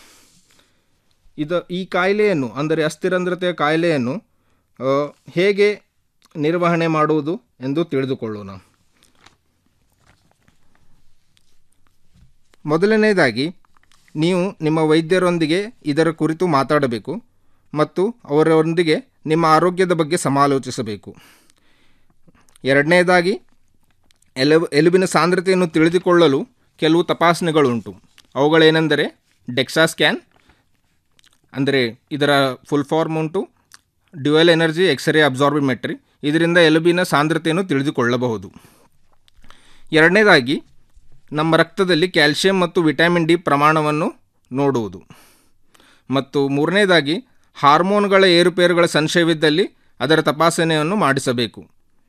ಇದ ಈ ಕಾಯಿಲೆಯನ್ನು ಅಂದರೆ ಅಸ್ಥಿರಂಧ್ರತೆಯ ಕಾಯಿಲೆಯನ್ನು ಆ, ಹೇಗೆ ನಿರ್ವಹಣೆ ಮಾಡುವುದು ಎಂದು ತಿಳಿದುಕೊಳ್ಳೋಣ ಮೊದಲನೇದಾಗಿ ನೀವು ನಿಮ್ಮ ವೈದ್ಯರೊಂದಿಗೆ ಇದರ ಕುರಿತು ಮಾತಾಡಬೇಕು ಮತ್ತು ಅವರೊಂದಿಗೆ ನಿಮ್ಮ ಆರೋಗ್ಯದ ಬಗ್ಗೆ ಸಮಾಲೋಚಿಸಬೇಕು ಎರಡನೇದಾಗಿ ಎಲುಬು ಎಲುಬಿನ ಸಾಂದ್ರತೆಯನ್ನು ತಿಳಿದುಕೊಳ್ಳಲು ಕೆಲವು ತಪಾಸಣೆಗಳುಂಟು ಅವುಗಳೇನೆಂದರೆ ಡೆಕ್ಸಾ ಸ್ಕ್ಯಾನ್ ಅಂದರೆ ಇದರ ಫುಲ್ ಫಾರ್ಮ್ ಉಂಟು ಡ್ಯುಯಲ್ ಎನರ್ಜಿ ಎಕ್ಸ್ರೇ ಅಬ್ಸಾರ್ಬಿಮೆಟ್ರಿ ಇದರಿಂದ ಎಲುಬಿನ ಸಾಂದ್ರತೆಯನ್ನು ತಿಳಿದುಕೊಳ್ಳಬಹುದು ಎರಡನೇದಾಗಿ ನಮ್ಮ ರಕ್ತದಲ್ಲಿ ಕ್ಯಾಲ್ಶಿಯಂ ಮತ್ತು ವಿಟಮಿನ್ ಡಿ ಪ್ರಮಾಣವನ್ನು ನೋಡುವುದು ಮತ್ತು ಮೂರನೇದಾಗಿ ಹಾರ್ಮೋನ್ಗಳ ಏರುಪೇರುಗಳ ಸಂಶಯವಿದ್ದಲ್ಲಿ ಅದರ ತಪಾಸಣೆಯನ್ನು ಮಾಡಿಸಬೇಕು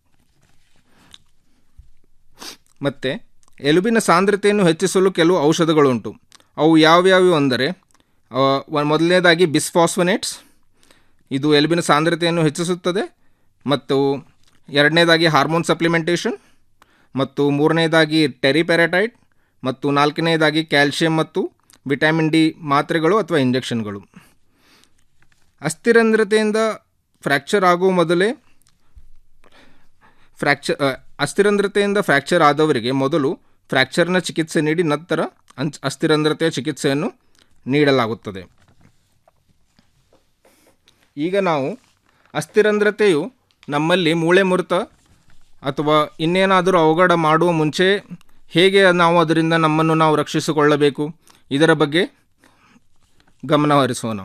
ಮತ್ತು ಎಲುಬಿನ ಸಾಂದ್ರತೆಯನ್ನು ಹೆಚ್ಚಿಸಲು ಕೆಲವು ಔಷಧಗಳುಂಟು ಅವು ಯಾವ್ಯಾವು ಅಂದರೆ ಆ, ವ- ಮೊದಲನೇದಾಗಿ ಬಿಸ್ಫಾಸ್ಫನೇಟ್ಸ್ ಇದು ಎಲುಬಿನ ಸಾಂದ್ರತೆಯನ್ನು ಹೆಚ್ಚಿಸುತ್ತದೆ ಮತ್ತು ಎರಡನೇದಾಗಿ ಹಾರ್ಮೋನ್ ಸಪ್ಲಿಮೆಂಟೇಷನ್ ಮತ್ತು ಮೂರನೇದಾಗಿ ಟೆರಿಪೆರಟೈಡ್ ಮತ್ತು ನಾಲ್ಕನೇದಾಗಿ ಕ್ಯಾಲ್ಶಿಯಂ ಮತ್ತು ವಿಟಮಿನ್ ಡಿ ಮಾತ್ರೆಗಳು ಅಥವಾ ಇಂಜೆಕ್ಷನ್ಗಳು ಅಸ್ಥಿರಂಧ್ರತೆಯಿಂದ ಫ್ರ್ಯಾಕ್ಚರ್ ಆಗುವ ಮೊದಲೇ ಫ್ರ್ಯಾಕ್ಚರ್ ಅ, ಅಸ್ಥಿರಂಧ್ರತೆಯಿಂದ ಫ್ರ್ಯಾಕ್ಚರ್ ಆದವರಿಗೆ ಮೊದಲು ಫ್ರ್ಯಾಕ್ಚರ್ನ ಚಿಕಿತ್ಸೆ ನೀಡಿ ನಂತರ ಅಂಚ್ ಅಸ್ಥಿರಂಧ್ರತೆಯ ಚಿಕಿತ್ಸೆಯನ್ನು ನೀಡಲಾಗುತ್ತದೆ ಈಗ ನಾವು ಅಸ್ಥಿರಂಧ್ರತೆಯು ನಮ್ಮಲ್ಲಿ ಮೂಳೆ ಮುರಿತ ಅಥವಾ ಇನ್ನೇನಾದರೂ ಅವಘಡ ಮಾಡುವ ಮುಂಚೆ ಹೇಗೆ ನಾವು ಅದರಿಂದ ನಮ್ಮನ್ನು ನಾವು ರಕ್ಷಿಸಿಕೊಳ್ಳಬೇಕು ಇದರ ಬಗ್ಗೆ ಗಮನ ಹರಿಸೋಣ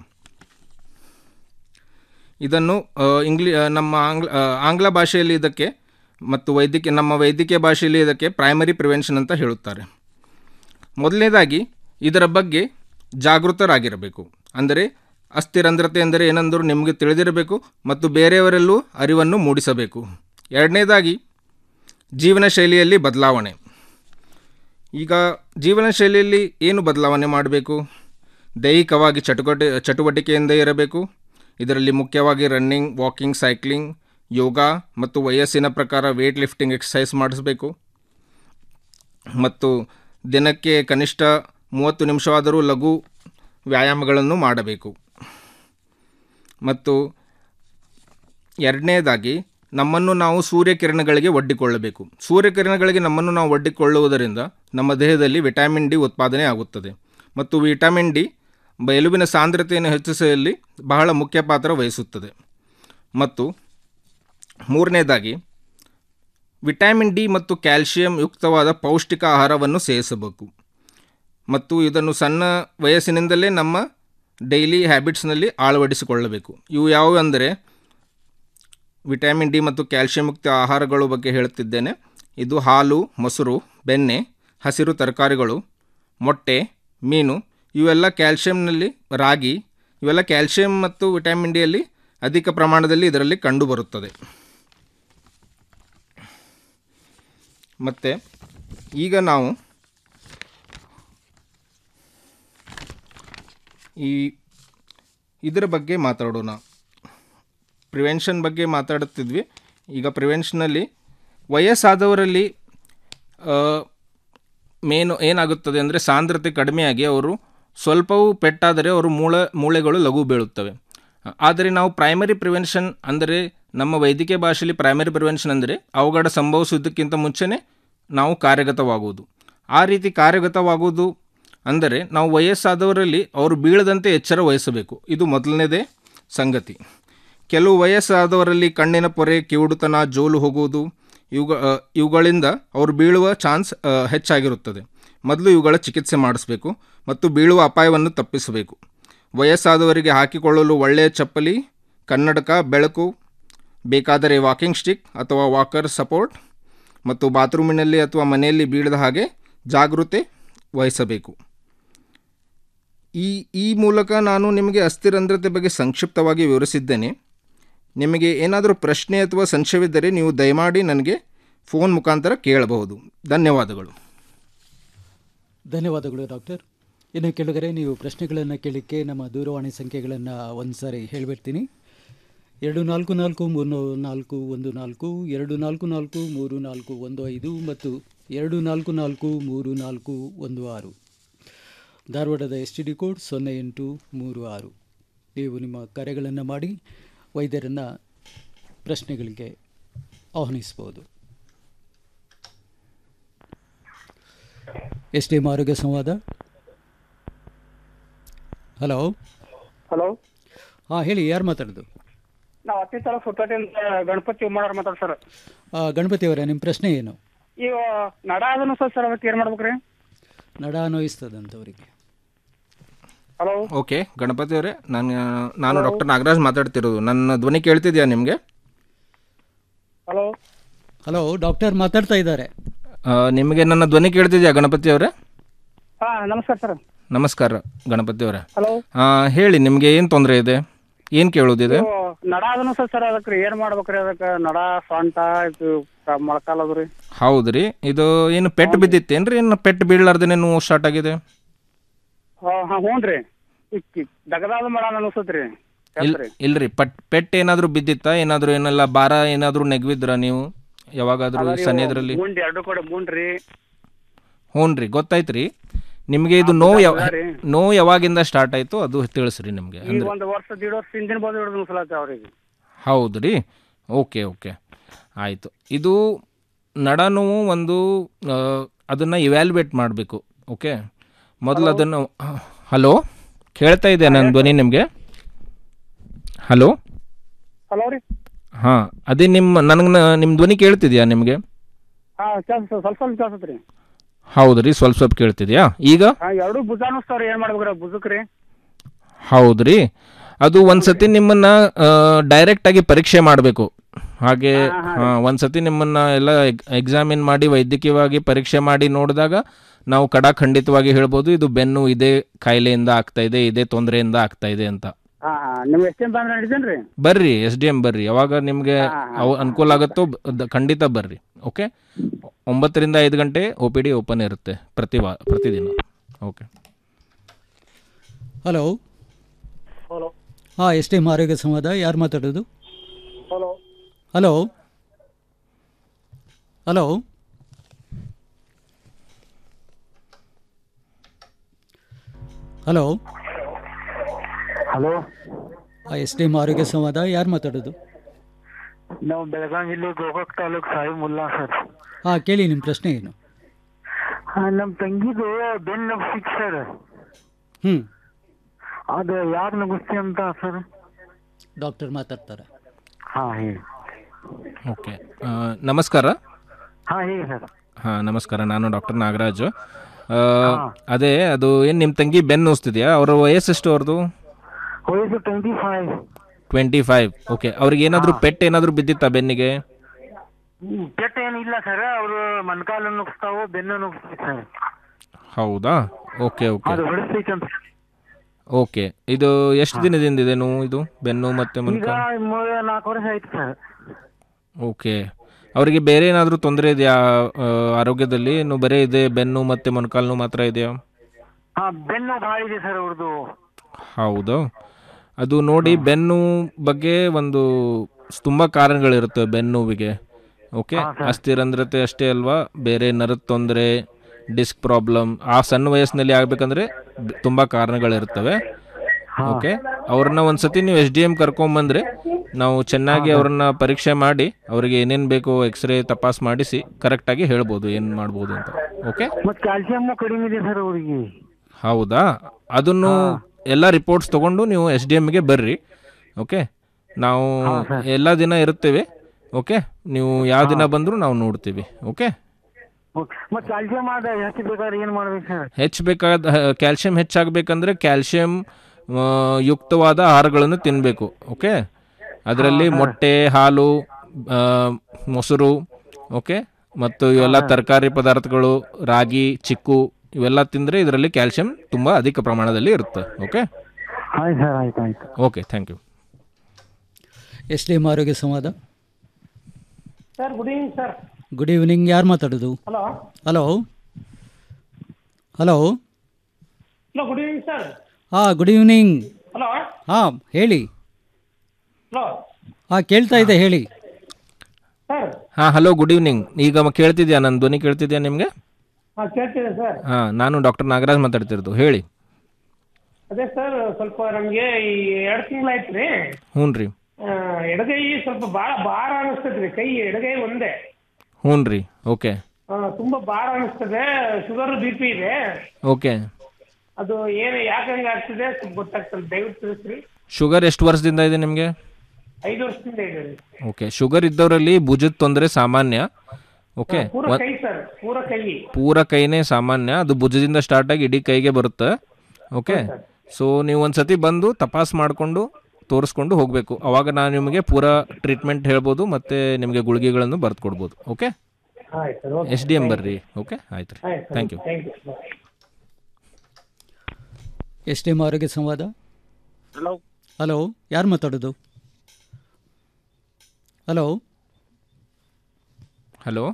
ಇದನ್ನು ಆ, ಇಂಗ್ಲಿ ಆ, ನಮ್ಮ ಆಂಗ್ಲ ಆ, ಆಂಗ್ಲ ಭಾಷೆಯಲ್ಲಿ ಇದಕ್ಕೆ ಮತ್ತು ವೈದ್ಯಕೀಯ ನಮ್ಮ ವೈದ್ಯಕೀಯ ಭಾಷೆಯಲ್ಲಿ ಇದಕ್ಕೆ ಪ್ರೈಮರಿ ಪ್ರಿವೆನ್ಷನ್ ಅಂತ ಹೇಳುತ್ತಾರೆ ಮೊದಲನೇದಾಗಿ ಇದರ ಬಗ್ಗೆ ಜಾಗೃತರಾಗಿರಬೇಕು ಅಂದರೆ ಅಸ್ಥಿರಂಧ್ರತೆ ಎಂದರೆ ಏನೆಂದರೂ ನಿಮಗೆ ತಿಳಿದಿರಬೇಕು ಮತ್ತು ಬೇರೆಯವರೆಲ್ಲೂ ಅರಿವನ್ನು ಮೂಡಿಸಬೇಕು ಎರಡನೇದಾಗಿ ಜೀವನ ಶೈಲಿಯಲ್ಲಿ ಬದಲಾವಣೆ ಈಗ ಜೀವನ ಶೈಲಿಯಲ್ಲಿ ಏನು ಬದಲಾವಣೆ ಮಾಡಬೇಕು ದೈಹಿಕವಾಗಿ ಚಟುವಟಿ ಚಟುವಟಿಕೆಯಿಂದ ಇರಬೇಕು ಇದರಲ್ಲಿ ಮುಖ್ಯವಾಗಿ ರನ್ನಿಂಗ್ ವಾಕಿಂಗ್ ಸೈಕ್ಲಿಂಗ್ ಯೋಗ ಮತ್ತು ವಯಸ್ಸಿನ ಪ್ರಕಾರ ವೇಟ್ ಲಿಫ್ಟಿಂಗ್ ಎಕ್ಸಸೈಸ್ ಮಾಡಿಸಬೇಕು ಮತ್ತು ದಿನಕ್ಕೆ ಕನಿಷ್ಠ ಮೂವತ್ತು ನಿಮಿಷವಾದರೂ ಲಘು ವ್ಯಾಯಾಮಗಳನ್ನು ಮಾಡಬೇಕು ಮತ್ತು ಎರಡನೇದಾಗಿ ನಮ್ಮನ್ನು ನಾವು ಸೂರ್ಯಕಿರಣಗಳಿಗೆ ಒಡ್ಡಿಕೊಳ್ಳಬೇಕು ಸೂರ್ಯಕಿರಣಗಳಿಗೆ ನಮ್ಮನ್ನು ನಾವು ಒಡ್ಡಿಕೊಳ್ಳುವುದರಿಂದ ನಮ್ಮ ದೇಹದಲ್ಲಿ ವಿಟಮಿನ್ ಡಿ ಉತ್ಪಾದನೆ ಆಗುತ್ತದೆ ಮತ್ತು ವಿಟಮಿನ್ ಡಿ ಬ- ಎಲುಬಿನ ಸಾಂದ್ರತೆಯನ್ನು ಹೆಚ್ಚಿಸುವಲ್ಲಿ ಬಹಳ ಮುಖ್ಯ ಪಾತ್ರ ವಹಿಸುತ್ತದೆ ಮತ್ತು ಮೂರನೇದಾಗಿ ವಿಟಮಿನ್ ಡಿ ಮತ್ತು ಕ್ಯಾಲ್ಸಿಯಂ ಯುಕ್ತವಾದ ಪೌಷ್ಟಿಕ ಆಹಾರವನ್ನು ಸೇವಿಸಬೇಕು ಮತ್ತು ಇದನ್ನು ಸಣ್ಣ ವಯಸ್ಸಿನಿಂದಲೇ ನಮ್ಮ ಡೈಲಿ ಹ್ಯಾಬಿಟ್ಸ್ನಲ್ಲಿ ಅಳವಡಿಸಿಕೊಳ್ಳಬೇಕು ಇವು ಯಾವುವು ಅಂದರೆ ವಿಟಮಿನ್ ಡಿ ಮತ್ತು ಕ್ಯಾಲ್ಸಿಯಂ ಯುಕ್ತ ಆಹಾರಗಳ ಬಗ್ಗೆ ಹೇಳುತ್ತಿದ್ದೇನೆ ಇದು ಹಾಲು ಮೊಸರು ಬೆಣ್ಣೆ ಹಸಿರು ತರಕಾರಿಗಳು ಮೊಟ್ಟೆ ಮೀನು ಇವೆಲ್ಲ ಕ್ಯಾಲ್ಸಿಯಂನಲ್ಲಿ ರಾಗಿ ಇವೆಲ್ಲ ಕ್ಯಾಲ್ಸಿಯಂ ಮತ್ತು ವಿಟಮಿನ್ ಡಿಯಲ್ಲಿ ಅಧಿಕ ಪ್ರಮಾಣದಲ್ಲಿ ಇದರಲ್ಲಿ ಕಂಡುಬರುತ್ತದೆ ಮತ್ತು ಈಗ ನಾವು ಈ ಇದರ ಬಗ್ಗೆ ಮಾತಾಡೋಣ ಪ್ರಿವೆನ್ಷನ್ ಬಗ್ಗೆ ಮಾತಾಡುತ್ತಿದ್ವಿ ಈಗ ಪ್ರಿವೆನ್ಷನಲ್ಲಿ ವಯಸ್ಸಾದವರಲ್ಲಿ ಮೇನು ಏನಾಗುತ್ತದೆ ಅಂದರೆ ಸಾಂದ್ರತೆ ಕಡಿಮೆಯಾಗಿ ಅವರು ಸ್ವಲ್ಪವೂ ಪೆಟ್ಟಾದರೆ ಅವರು ಮೂಳೆ ಮೂಳೆಗಳು ಲಘು ಬೀಳುತ್ತವೆ ಆದರೆ ನಾವು ಪ್ರೈಮರಿ ಪ್ರಿವೆನ್ಷನ್ ಅಂದರೆ ನಮ್ಮ ವೈದ್ಯಕೀಯ ಭಾಷೆಯಲ್ಲಿ ಪ್ರೈಮರಿ ಪ್ರಿವೆನ್ಷನ್ ಅಂದರೆ ಅವಘಡ ಸಂಭವಿಸುವುದಕ್ಕಿಂತ ಮುಂಚೆನೇ ನಾವು ಕಾರ್ಯಗತವಾಗುವುದು ಆ ರೀತಿ ಕಾರ್ಯಗತವಾಗುವುದು ಅಂದರೆ ನಾವು ವಯಸ್ಸಾದವರಲ್ಲಿ ಅವರು ಬೀಳದಂತೆ ಎಚ್ಚರ ವಹಿಸಬೇಕು ಇದು ಮೊದಲನೇದೇ ಸಂಗತಿ ಕೆಲವು ವಯಸ್ಸಾದವರಲ್ಲಿ ಕಣ್ಣಿನ ಪೊರೆ ಕಿವುಡುತನ ಜೋಲು ಹೋಗುವುದು ಇವುಗ ಆ, ಇವುಗಳಿಂದ ಅವರು ಬೀಳುವ ಚಾನ್ಸ್ ಆ, ಹೆಚ್ಚಾಗಿರುತ್ತದೆ ಮೊದಲು ಇವುಗಳ ಚಿಕಿತ್ಸೆ ಮಾಡಿಸಬೇಕು ಮತ್ತು ಬೀಳುವ ಅಪಾಯವನ್ನು ತಪ್ಪಿಸಬೇಕು ವಯಸ್ಸಾದವರಿಗೆ ಹಾಕಿಕೊಳ್ಳಲು ಒಳ್ಳೆಯ ಚಪ್ಪಲಿ ಕನ್ನಡಕ ಬೆಳಕು ಬೇಕಾದರೆ ವಾಕಿಂಗ್ ಸ್ಟಿಕ್ ಅಥವಾ ವಾಕರ್ ಸಪೋರ್ಟ್ ಮತ್ತು ಬಾತ್ರೂಮಿನಲ್ಲಿ ಅಥವಾ ಮನೆಯಲ್ಲಿ ಬೀಳದ ಹಾಗೆ ಜಾಗೃತೆ ವಹಿಸಬೇಕು ಈ ಈ ಮೂಲಕ ನಾನು ನಿಮಗೆ ಅಸ್ಥಿರಂಧ್ರತೆ ಬಗ್ಗೆ ಸಂಕ್ಷಿಪ್ತವಾಗಿ ವಿವರಿಸಿದ್ದೇನೆ ನಿಮಗೆ ಏನಾದರೂ ಪ್ರಶ್ನೆ ಅಥವಾ ಸಂಶಯವಿದ್ದರೆ ನೀವು ದಯಮಾಡಿ ನನಗೆ ಫೋನ್ ಮುಖಾಂತರ ಕೇಳಬಹುದು ಧನ್ಯವಾದಗಳು ಧನ್ಯವಾದಗಳು ಡಾಕ್ಟರ್ ಇನ್ನು ಕೆಳಗರೆ ನೀವು ಪ್ರಶ್ನೆಗಳನ್ನು ಕೇಳಲಿಕ್ಕೆ ನಮ್ಮ ದೂರವಾಣಿ ಸಂಖ್ಯೆಗಳನ್ನು ಒಂದು ಸಾರಿ ಹೇಳಿಬಿಡ್ತೀನಿ ಎರಡು ನಾಲ್ಕು ನಾಲ್ಕು ಮೂರು ನಾಲ್ಕು ಒಂದು ನಾಲ್ಕು ಎರಡು ನಾಲ್ಕು ನಾಲ್ಕು ಮೂರು ನಾಲ್ಕು ಒಂದು ಐದು ಮತ್ತು ಎರಡು ನಾಲ್ಕು ನಾಲ್ಕು ಮೂರು ನಾಲ್ಕು ಒಂದು ಆರು ಧಾರವಾಡದ ಎಸ್ ಟಿ ಡಿ ಕೋಡ್ ಸೊನ್ನೆ ಎಂಟು ಮೂರು ಆರು ನೀವು ನಿಮ್ಮ ಕರೆಗಳನ್ನು ಮಾಡಿ ವೈದ್ಯರನ್ನು ಪ್ರಶ್ನೆಗಳಿಗೆ ಆಹ್ವಾನಿಸ್ಬೋದು ಎಸ್ ಟಿ ಎಂ ಆರೋಗ್ಯ ಸಂವಾದ ಹಲೋ ಹಲೋ ಹಾಂ ಹೇಳಿ ಯಾರು ಮಾತಾಡೋದು ನಾವು ಅತಿ ತರ ಸುತ್ತದಿಂದ ಗಣಪತಿ ಉಮ್ಮಣ್ಣವ್ರ ಮಾತಾಡ್ ಸರ್ ಆ, ಗಣಪತಿ ಅವರೇ ನಿಮ್ಮ ಪ್ರಶ್ನೆ ಏನು ಈಗ ನಡ ಅದನ್ನು ಸರ್ ಸರ್ ಅದಕ್ಕೆ ಏನ್ ಮಾಡ್ಬೇಕ್ರಿ ನಡ ನೋಯಿಸ್ತದಂಥವರಿಗೆ ಹಲೋ ಓಕೆ ಗಣಪತಿ ಅವರೇ ನಾನು ನಾನು ಡಾಕ್ಟರ್ ನಾಗರಾಜ್ ಮಾತಾಡ್ತಿರೋದು ನನ್ನ ಧ್ವನಿ ಕೇಳ್ತಿದ್ಯಾ ನಿಮಗೆ ಹಲೋ ಹಲೋ ಡಾಕ್ಟರ್ ಮಾತಾಡ್ತಾ ಇದ್ದಾರೆ ನಿಮಗೆ ನನ್ನ ಧ್ವನಿ ಕೇಳ್ತಿದ್ಯಾ ಗಣಪತಿ ಅವರೇ ಹಾ ನಮಸ್ಕಾರ ಸರ್ ನಮಸ್ಕಾರ ಗಣಪತಿ ಅವರೇ ಹಲೋ ಹೇಳಿ ನಿಮಗೆ ಏನು ತೊಂದರೆ ಇದೆ ಏನು ಕೇಳೋದಿದೆ ಇವು ನಡ ಅದನ್ನು ಸರ್ ಸರ್ ಅದಕ್ಕೆ ಏನ್ ಮಾಡ್ಬೇಕ್ರಿ ಅದಕ್ಕೆ ನಡ ಸೊಂಟ ಇದು ಕ- ಮೊಳಕಾಲ್ ಅದು ರೀ ಹೌದು ರೀ ಇದು ಏನು ಪೆಟ್ಟು ಬಿದ್ದಿತ್ತೇನ್ರಿ ಇನ್ನು ಪೆಟ್ಟು ಬೀಳಲಾರ್ದೇ ನೋವು ಸ್ಟಾರ್ಟ್ ಆಗಿದೆ ಹಾ ಹಾ ಹ್ಞೂನ್ರಿ ಇಕ್ಕಿ ದಗದಾದ ಮಾಡ ಅನಿಸ್ತತ್ರಿ ಇಲ್ ಇಲ್ರಿ ಪಟ್ ಪೆಟ್ ಏನಾದರೂ ಬಿದ್ದಿತ್ತಾ ಏನಾದರೂ ಏನೆಲ್ಲ ಭಾರ ಏನಾದರೂ ನೆಗ್ವಿದ್ರಾ ನೀವು ಯಾವಾಗಾದರೂ ಸನ್ನಿದ್ರಲ್ಲಿ ಮುಂಡ್ ಎರಡು ಕಡೆ ಮುಂಡ್ರಿ ಹ್ಞೂ ರೀ ಗೊತ್ತಾಯ್ತು ರೀ ನಿಮಗೆ ಇದು ನೋವು ಯಾವ ಹೌದಾ ರೀ? ನೋವು ಯಾವಾಗಿಂದ ಸ್ಟಾರ್ಟ್ ಆಯಿತು ಅದು ತಿಳಿಸ್ರಿ ನಿಮಗೆ ಈಗ ಅಂದ್ರೆ ಒಂದ್ ವರ್ಷ ದೀಡ್ ವರ್ಷ ಹಿಂದಿನ ಬಂದು ಹಿಡಿದು ಮುಸಲಾತ ಅವ್ರಿಗೆ ಹೌದು ರೀ ಓಕೆ ಓಕೆ ಆಯಿತು ಇದು ನಡನೋವು ಒಂದು ಅದನ್ನು ಇವ್ಯಾಲ್ಯುವೇಟ್ ಮಾಡಬೇಕು ಓಕೆ ಮೊದಲು ಅದನ್ನು ಹಲೋ ಕೇಳ್ತಾ ಇದೆ ನನ್ನ ಧ್ವನಿ ನಿಮಗೆ ಹಲೋ ಹಲೋ ರೀ ಹಾಂ ಅದೇ ನಿಮ್ಮ ನನಗೆ ನಿಮ್ಮ ಧ್ವನಿ ಕೇಳ್ತಿದ್ಯಾ ನಿಮಗೆ ಹಾ ಕೆಲ್ಸ ಸ್ವಲ್ಪ ಸ್ವಲ್ಪ ಕೆಲ್ಸತ್ರಿ ಹೌದ್ರಿ ಸ್ವಲ್ಪ ಸ್ವಲ್ಪ ಕೇಳ್ತಿದ್ಯಾ ಈಗ ಹಾ ಎರಡು ಭುಜ ಅನ್ನಿಸ್ತಾವ್ರಿ ಏನ್ ಮಾಡ್ಬೇಕ್ರಿ ಭುಜಕ್ರಿ ಹೌದ್ರಿ ಅದು ಒಂದ್ಸತಿ ನಿಮ್ಮನ್ನ ಡೈರೆಕ್ಟ್ ಆಗಿ ಪರೀಕ್ಷೆ ಮಾಡಬೇಕು ಹಾಗೆ ಹಾ, ಒಂದ್ಸತಿ ನಿಮ್ಮನ್ನ ಎಲ್ಲ ಎಕ್ಸಾಮಿನ್ ಮಾಡಿ ವೈದ್ಯಕೀಯವಾಗಿ ಪರೀಕ್ಷೆ ಮಾಡಿ ನೋಡಿದಾಗ ನಾವು ಕಡ ಖಂಡಿತವಾಗಿ ಹೇಳ್ಬೋದು ಇದು ಬೆನ್ನು ಇದೇ ಕಾಯಿಲೆಯಿಂದ ಆಗ್ತಾ ಇದೆ ಇದೇ ತೊಂದರೆಯಿಂದ ಆಗ್ತಾ ಇದೆ ಅಂತ ಹಾ ಹಾ ನಿಮ್ ಎಷ್ಟೇನ್ ಬಂದ್ರೆ ನಡೀತೇನ್ರಿ ಬರ್ರಿ ಎಸ್ ಡಿ ಎಂ ಬರ್ರಿ ಯಾವಾಗ ನಿಮಗೆ ಅವು ಅನುಕೂಲ ಆಗುತ್ತೋ ಬ- ದ- ಖಂಡಿತ ಬರ್ರಿ ಓಕೆ ಒಂಬತ್ತರಿಂದ ಐದು ಗಂಟೆ ಒ ಪಿ ಡಿ ಓಪನ್ ಇರುತ್ತೆ ಪ್ರತಿ ವಾ ಪ್ರತಿದಿನ ಓಕೆ ಹಲೋ ಹಲೋ ಹಾಂ ಎಸ್ ಟಿ ಎಮ್ ಆರೋಗ್ಯ ಸಂವಾದ ಯಾರು ಮಾತಾಡೋದು hello hello hello hello hello S T M ಆರೋಗ್ಯ ಸಂವಾದ ಯಾರು ಮಾತಾಡೋದು ನಾವು ಬೆಳಗಾವಿ ಜಿಲ್ಲೆ ಗೋಕಾಕ್ ತಾಲೂಕ್ ಸಾಯಿ ಮುಲ್ಲಾ ಸರ್ ಹಾಂ ಕೇಳಿ ನಿಮ್ಮ ಪ್ರಶ್ನೆ ಏನು ನಮ್ ತಂಗಿದು ಬೆನ್ ನುಗ್ಸಿಕ್ ಸರ್ ಹ್ಞೂ ಅದು ಯಾಕೆ ನುಗ್ಸ್ತಿ ಅಂತ ಸರ್ ಡಾಕ್ಟರ್ ಮಾತಾಡ್ತಾರೆ ಹಾ ಹೇಳಿ ಓಕೆ ಆ, ನಮಸ್ಕಾರ ಹಾ ಹೇಳಿ ಸರ್ ಹಾಂ ನಮಸ್ಕಾರ ನಾನು ಡಾಕ್ಟರ್ ನಾಗರಾಜು ಆ, ಅದೇ ಅದು ಏನು ನಿಮ್ಮ ತಂಗಿ ಬೆನ್ನು ನೋಸ್ತಿದ್ಯಾ ಅವ್ರ ವಯಸ್ಸೆಷ್ಟು ಅವ್ರದ್ದು ವಯಸ್ಸು twenty five twenty five okay ಅವ್ರಿಗೆ ಏನಾದರೂ ಪೆಟ್ ಏನಾದರೂ ಬಿದ್ದಿತ್ತಾ ಬೆನ್ನಿಗೆ ಕೆಟ್ಟ ಏನಿಲ್ಲ ಸರ್ ಅವರು ಮೊಣಕಾಲು ನುಗ್ಸ್ತಾವು ಬೆನ್ನು ನುಗ್ಸ್ತೀವಿ ಸರ್ ಹೌದಾ ಓಕೆ ಓಕೆ ಅದು ಹೊಡಿಸ್ತೈತಂತ ಓಕೆ ಇದು ಎಷ್ಟು ದಿನದಿಂದ ಇದೆ ನೋವು ಇದು ಬೆನ್ನು ಮತ್ತೆ ಈಗ ಮೊಣಕಾಲು ಮೂರ್ ನಾಲ್ಕು ವರ್ಷ ಆಯ್ತು ಸರ್ ಓಕೆ ಅವರಿಗೆ ಬೇರೆ ಏನಾದರೂ ತೊಂದರೆ ಇದೆಯಾ ಆ, ಆರೋಗ್ಯದಲ್ಲಿ ಇನ್ನು ಬರೀ ಇದೆ ಬೆನ್ನು ಮತ್ತೆ ಮೊಣಕಾಲು ನೋವು ಮಾತ್ರ ಇದೆಯಾ ಹಾ ಬೆನ್ನು ಭಾಳ ಇದೆ ಸರ್ ಅವ್ರದ್ದು ಹೌದು ಅದು ನೋಡಿ ಬೆನ್ನು ಬಗ್ಗೆ ಒಂದು ತುಂಬ ಕಾರಣಗಳಿರುತ್ತೆ ಬೆನ್ನುವಿಗೆ ಓಕೆ ಅಸ್ಥಿರಂಧ್ರತೆ ಅಷ್ಟೇ ಅಲ್ವಾ ಬೇರೆ ನರದ ತೊಂದರೆ ಡಿಸ್ಕ್ ಪ್ರಾಬ್ಲಮ್ ಆ ಸಣ್ಣ ವಯಸ್ಸಿನಲ್ಲಿ ಆಗ್ಬೇಕಂದ್ರೆ ಬ- ತುಂಬ ಕಾರಣಗಳಿರ್ತವೆ ಓಕೆ ಅವ್ರನ್ನ ಒಂದ್ಸತಿ ನೀವು ಎಸ್ ಡಿ ಎಮ್ ಕರ್ಕೊಂಬಂದ್ರೆ ನಾವು ಚೆನ್ನಾಗಿ ಅವ್ರನ್ನ ಪರೀಕ್ಷೆ ಮಾಡಿ ಅವರಿಗೆ ಏನೇನು ಬೇಕೋ ಎಕ್ಸ್ರೇ ತಪಾಸ್ ಮಾಡಿಸಿ ಕರೆಕ್ಟಾಗಿ ಹೇಳ್ಬೋದು ಏನು ಮಾಡ್ಬೋದು ಅಂತ ಓಕೆ ಮತ್ ಕ್ಯಾಲ್ಸಿಯಂ ಕಡಿಮೆ ಇದೆ ಸರ್ ಅವ್ರಿಗೆ ಹೌದಾ ಅದನ್ನು ಎಲ್ಲ ರಿಪೋರ್ಟ್ಸ್ ತಗೊಂಡು ನೀವು ಎಸ್ ಡಿ ಎಮ್ಗೆ ಬರ್ರಿ ಓಕೆ ನಾವು ಎಲ್ಲ ದಿನ ಇರುತ್ತೇವೆ ಓಕೆ ನೀವು ಯಾವ ದಿನ ಬಂದರೂ ನಾವು ನೋಡ್ತೀವಿ ಓಕೆ ಮತ್ ಕ್ಯಾಲ್ಸಿಯಂ ಆದ ಜಾಸ್ತಿ ಬೇಕಾದ್ರೆ ಏನ್ ಮಾಡ್ಬೇಕು ಸರ್ ಹೆಚ್ಚಬೇಕಾದ ಕ್ಯಾಲ್ಸಿಯಂ ಹೆಚ್ಚಾಗಬೇಕಂದ್ರೆ ಕ್ಯಾಲ್ಸಿಯಂ ಯುಕ್ತವಾದ ಆಹಾರಗಳನ್ನು ತಿನ್ನಬೇಕು ಓಕೆ ಅದರಲ್ಲಿ ಮೊಟ್ಟೆ ಹಾಲು ಆ, ಮೊಸರು ಓಕೆ ಮತ್ತು ಇವೆಲ್ಲ ತರಕಾರಿ ಪದಾರ್ಥಗಳು ರಾಗಿ ಚಿಕ್ಕು ಇವೆಲ್ಲ ತಿಂದರೆ ಇದರಲ್ಲಿ ಕ್ಯಾಲ್ಸಿಯಂ ತುಂಬ ಅಧಿಕ ಪ್ರಮಾಣದಲ್ಲಿ ಇರುತ್ತೆ ಓಕೆ ಆಯ್ತು ಸರ್ ಆಯ್ತು ಆಯ್ತು okay thank you S D M ಆರೋಗ್ಯ ಸಂವಾದ sir good evening sir good evening ಯಾರು ಮಾತಾಡೋದು hello hello hello hello good evening sir ಹಾಂ ಗುಡ್ ಈವ್ನಿಂಗ್ ಹಲೋ ಹಾಂ ಹೇಳಿ ಹಲೋ ಹಾಂ ಕೇಳ್ತಾ ಇದೆ ಹೇಳಿ ಸರ್ ಹಾಂ ಹಲೋ ಗುಡ್ ಈವ್ನಿಂಗ್ ಈಗ ಮ- ಕೇಳ್ತಿದ್ಯಾ ನನ್ನ ಧ್ವನಿ ಕೇಳ್ತಿದ್ಯಾ ನಿಮಗೆ ಹಾಂ ಕೇಳ್ತಿದೆ ಸರ್ ಹಾಂ ನಾನು ಡಾಕ್ಟರ್ ನಾಗರಾಜ್ ಮಾತಾಡ್ತಿರೋದು ಹೇಳಿ ಅದೇ ಸರ್ ಸ್ವಲ್ಪ ನಮಗೆ ಈ ಎರಡು ತಿಂಗಳಾಯ್ತು ರೀ ಹ್ಞೂ ರೀ ಆ, ಎಡಗೈ ಸ್ವಲ್ಪ ಭಾಳ ಭಾರ ಅನಿಸ್ತದ್ರಿ ಕೈ ಎಡಗೈ ಒಂದೇ ಹ್ಞೂ ರೀ ಓಕೆ ಆ, ತುಂಬಾ ಭಾರ ಅನಿಸ್ತದೆ ಶುಗರ್ ಬಿ ಪಿ ಇದೆ ಓಕೆ ಅದು ಏನು ಯಾಕೆ ಹಂಗೆ ಆಗ್ತಿದೆ ಸ್ವಲ್ಪ ಗೊತ್ತಾಗ್ತದೆ ದಯವಿಟ್ಟು ತಿಳಿಸ್ರಿ ಶುಗರ್ ಎಷ್ಟು ವರ್ಷದಿಂದ ಇದೆ ನಿಮಗೆ ಐದು ವರ್ಷದಿಂದ ಇದೆ ರೀ ಓಕೆ ಶುಗರ್ ಇದ್ದವರಲ್ಲಿ ಭುಜದ ತೊಂದರೆ ಸಾಮಾನ್ಯ ಓಕೆ ಪೂರ ಕೈ ಸರ್ ಪೂರ ಕೈ ಪೂರ ಕೈನೇ ಸಾಮಾನ್ಯ ಅದು ಭುಜದಿಂದ ಸ್ಟಾರ್ಟ್ ಆಗಿ ಇಡೀ ಕೈಗೆ ಬರುತ್ತೆ ಓಕೆ ಸೊ ನೀವು ಒಂದ್ಸತಿ ಬಂದು ತಪಾಸ್ ಮಾಡಿಕೊಂಡು ತೋರಿಸ್ಕೊಂಡು ಹೋಗಬೇಕು ಅವಾಗ ನಾನು ನಿಮಗೆ ಪೂರ ಟ್ರೀಟ್ಮೆಂಟ್ ಹೇಳ್ಬೋದು ಮತ್ತು ನಿಮಗೆ ಗುಳಿಗೆಗಳನ್ನು ಬರೆದು ಕೊಡ್ಬೋದು ಓಕೆ ಆಯ್ತು sir okay S D M ಬರ್ರಿ ಓಕೆ ಆಯ್ತು ರೀ ಆಯ್ತು thank you thank you S D M ಆರೋಗ್ಯ ಸಂವಾದ ಹಲೋ ಹಲೋ ಯಾರು ಮಾತಾಡೋದು hello hello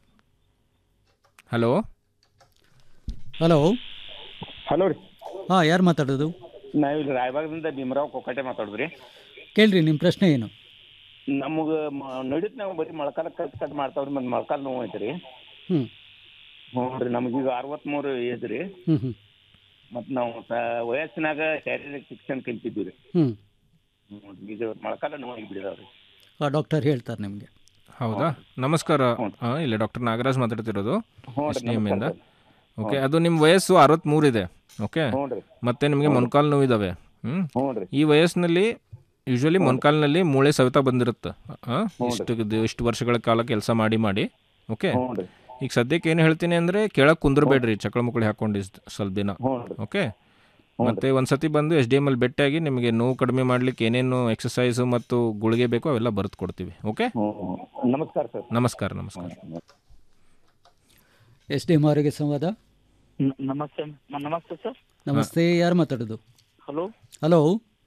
hello hello hello ರೀ ಹಾಂ ಯಾರು ಮಾತಾಡೋದು ನಾವು ಇಲ್ಲಿ ರಾಯಬಾಗದಿಂದ ಭೀಮರಾವ್ ಕೊಕ್ಕಟೆ ಮಾತಾಡೋದ್ರಿ ಕೇಳ್ರಿ ನಿಮ್ಮ ಪ್ರಶ್ನೆ ಏನು ನಮಗೆ ನಡೀತ್ ನಾವು ಬರೀ ಮೊಳಕಾಲ ಕಟ್ ಕಟ್ ಮಾಡ್ತಾವ್ರಿ ಮತ್ತು ಮೊಳಕಾಲು ನೋವು ಐತ್ರಿ ಹ್ಞೂ ಹ್ಞೂ ರೀ ನಮಗೀಗ ಅರವತ್ತ್ಮೂರು ಏಜ್ ರೀ ಹ್ಞೂ ಹ್ಞೂ ಮತ್ತು ನಾವು ಸ- ವಯಸ್ಸಿನಾಗ ಶಾರೀರಿಕ ಶಿಕ್ಷಣ ಕಲ್ತಿದ್ವಿ ರೀ ಹ್ಞೂ ಹ್ಞೂ ರೀ. ಈಗ ಮೊಳಕಾಲ ನೋವಾಗಿ ಬಿಡಿದಾವ್ರಿ ಹಾಂ ಡಾಕ್ಟರ್ ಹೇಳ್ತಾರೆ ನಿಮಗೆ ಹೌದಾ ನಮಸ್ಕಾರ ಆ, ಇಲ್ಲ ಡಾಕ್ಟರ್ ನಾಗರಾಜ್ ಮಾತಾಡ್ತಿರೋದು ಹ್ಞೂ ರೀ, ಎಸ್ ಡಿ ಎಮ್ ಇಂದ ನಮಸ್ಕಾರ ಓಕೆ ಅದು ನಿಮ್ಮ ವಯಸ್ಸು ಅರವತ್ತ್ಮೂರು ಇದೆ ಓಕೆ ಹ್ಞೂ ರೀ. ಮತ್ತೆ ನಿಮಗೆ ಮೊಣಕಾಲು ನೋವು ಇದಾವೆ ಹ್ಞೂ ಹ್ಞೂ ರೀ. ಈ ವಯಸ್ಸಿನಲ್ಲಿ ಯೂಶ್ವಲಿ ಮೊಣಕಾಲಿನಲ್ಲಿ ಮೂಳೆ ಸವಿತ ಬಂದಿರುತ್ತೆ ಆ, ಹ್ಞೂ ರೀ. ಇಷ್ಟು ಇದು- ಇಷ್ಟು ವರ್ಷಗಳ ಕಾಲ ಕೆಲಸ ಮಾಡಿ ಮಾಡಿ ಓಕೆ ಹ್ಞೂ ರೀ. ಈಗ ಸದ್ಯಕ್ಕೆ ಏನು ಹೇಳ್ತೀನಿ ಅಂದರೆ ಕೆಳಗೆ ಕುಂದ್ರಬೇಡ್ರಿ ಚಕ್ಳ ಮುಕ್ಕಳಿ ಹಾಕೊಂಡು ಇಸ್- ಸ್ವಲ್ಪ ದಿನ ಓಕೆ ಮತ್ತೆ ಒಂದು ಸತಿ ಬಂದು ಎಸ್ ಡಿ ಎಮ್ ಅಲ್ಲಿ ಭೇಟಿಯಾಗಿ ನಿಮಗೆ ನೋವು ಕಡಿಮೆ ಮಾಡ್ಲಿಕ್ಕೆ ಏನೇನು ಎಕ್ಸಸೈಸು ಮತ್ತು ಗುಳಿಗೆ ಬೇಕೋ ಅವೆಲ್ಲ ಬರೆದು ಕೊಡ್ತೀವಿ ಓಕೆ ನಮಸ್ಕಾರ ಸರ್ ನಮಸ್ಕಾರ ನಮಸ್ಕಾರ ಎಸ್ ಡಿ ಎಂ ಆರೋಗ್ಯ ಸಂವಾದ ನಮಸ್ತೆ ಮ- ನಮಸ್ತೆ ಸರ್ ನಮಸ್ತೆ ಯಾರು ಮಾತಾಡೋದು ಹಲೋ ಹಲೋ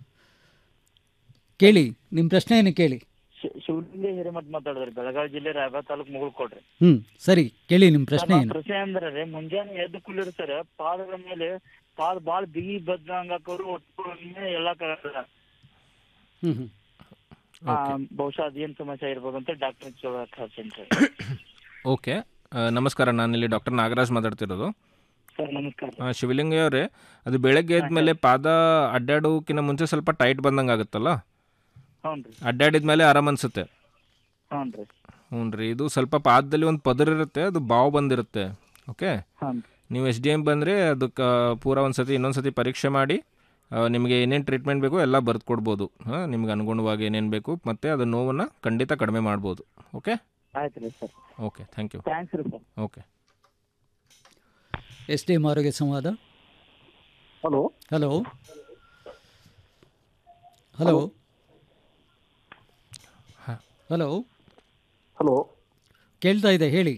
ಕೇಳಿ ನಿಮ್ಮ ಪ್ರಶ್ನೆ ಏನು ಕೇಳಿ ಶಿ- ಶಿವಲಿಂಗ ಹಿರೇಮಠ ಮಾತಾಡಿದ್ರಿ ಬೆಳಗಾವಿ ಜಿಲ್ಲೆ ರಾಯಬಾಗ ತಾಲೂಕು ಮುಗುಳ್ಕೊಡ್ರಿ ಹ್ಞೂ ಸರಿ ಕೇಳಿ ನಿಮ್ಮ ಪ್ರಶ್ನೆ ಸರ್, ಏನು ನನ್ ಪ್ರಶ್ನೆ ಅಂದ್ರೆ ರೀ ಮುಂಜಾನೆ ಎದ್ದು ಕುಲ್ಲಿರಿ ಸರ್ ಪಾದಗಳ ಮೇಲೆ ಪಾದ ಬಾಳ ಬಿಗಿ ಬದ್ದಂಗ ಹಾಕೋರು ಒಟ್ಟು ಎಲ್ಲಕ್ಕಾಗಲ್ಲ ಹ್ಞೂ ಹ್ಞೂ ಆ, ಬಹುಶಃ ಅದೇನ್ ಸಮಸ್ಯೆ ಇರ್ಬೋದು ಅಂತ ಡಾಕ್ಟರ್ ಕೇಳಕ್ ಹಚ್ಚಿನ್ರಿ ಓಕೆ ಆ, ನಮಸ್ಕಾರ ನಾನಿಲ್ಲಿ ಡಾಕ್ಟರ್ ನಾಗರಾಜ್ ಮಾತಾಡ್ತಿರೋದು ಸರ್ ನಮಸ್ಕಾರ ಆ, ಶಿವಲಿಂಗ ಅವರೇ ಅದು ಬೆಳಗ್ಗೆ ಎದ್ಮೇಲೆ ಪಾದ ಅಡ್ಡಾಡೋಕ್ಕಿಂತ ಮುಂಚೆ ಸ್ವಲ್ಪ ಟೈಟ್ ಬಂದಂಗೆ ಆಗುತ್ತಲ್ಲ ಹ್ಞೂನ್ರಿ ಅಡ್ಡಾಡಿದ ಮೇಲೆ ಆರಾಮ್ ಅನ್ಸುತ್ತೆ ಹ್ಞೂನ್ರಿ ಹ್ಞೂ ರೀ ಇದು ಸ್ವಲ್ಪ ಪಾದದಲ್ಲಿ ಒಂದು ಪದರ ಇರುತ್ತೆ ಅದು ಬಾವು ಬಂದಿರುತ್ತೆ ಓಕೆ ಹ್ಞೂ ನೀವು ಎಸ್ ಡಿ ಎಮ್ ಬಂದರೆ ಅದಕ್ಕೆ ಪೂರ ಒಂದು ಸತಿ ಇನ್ನೊಂದು ಸತಿ ಪರೀಕ್ಷೆ ಮಾಡಿ ಆ, ನಿಮಗೆ ಏನೇನು ಟ್ರೀಟ್ಮೆಂಟ್ ಬೇಕೋ ಎಲ್ಲ ಬರೆದು ಕೊಡ್ಬೋದು ಹಾಂ ನಿಮ್ಗೆ ಅನುಗುಣವಾಗಿ ಏನೇನು ಬೇಕು ಮತ್ತು ಅದು ನೋವನ್ನು ಖಂಡಿತ ಕಡಿಮೆ ಮಾಡ್ಬೋದು ಓಕೆ ಆಯ್ತು ರೀ sir okay thank you thanks ರೀ sir okay S D M ಆರೋಗ್ಯ ಸಂವಾದ hello hello hello hello hello ಕೇಳ್ತಾ ಇದೆ ಹೇಳಿ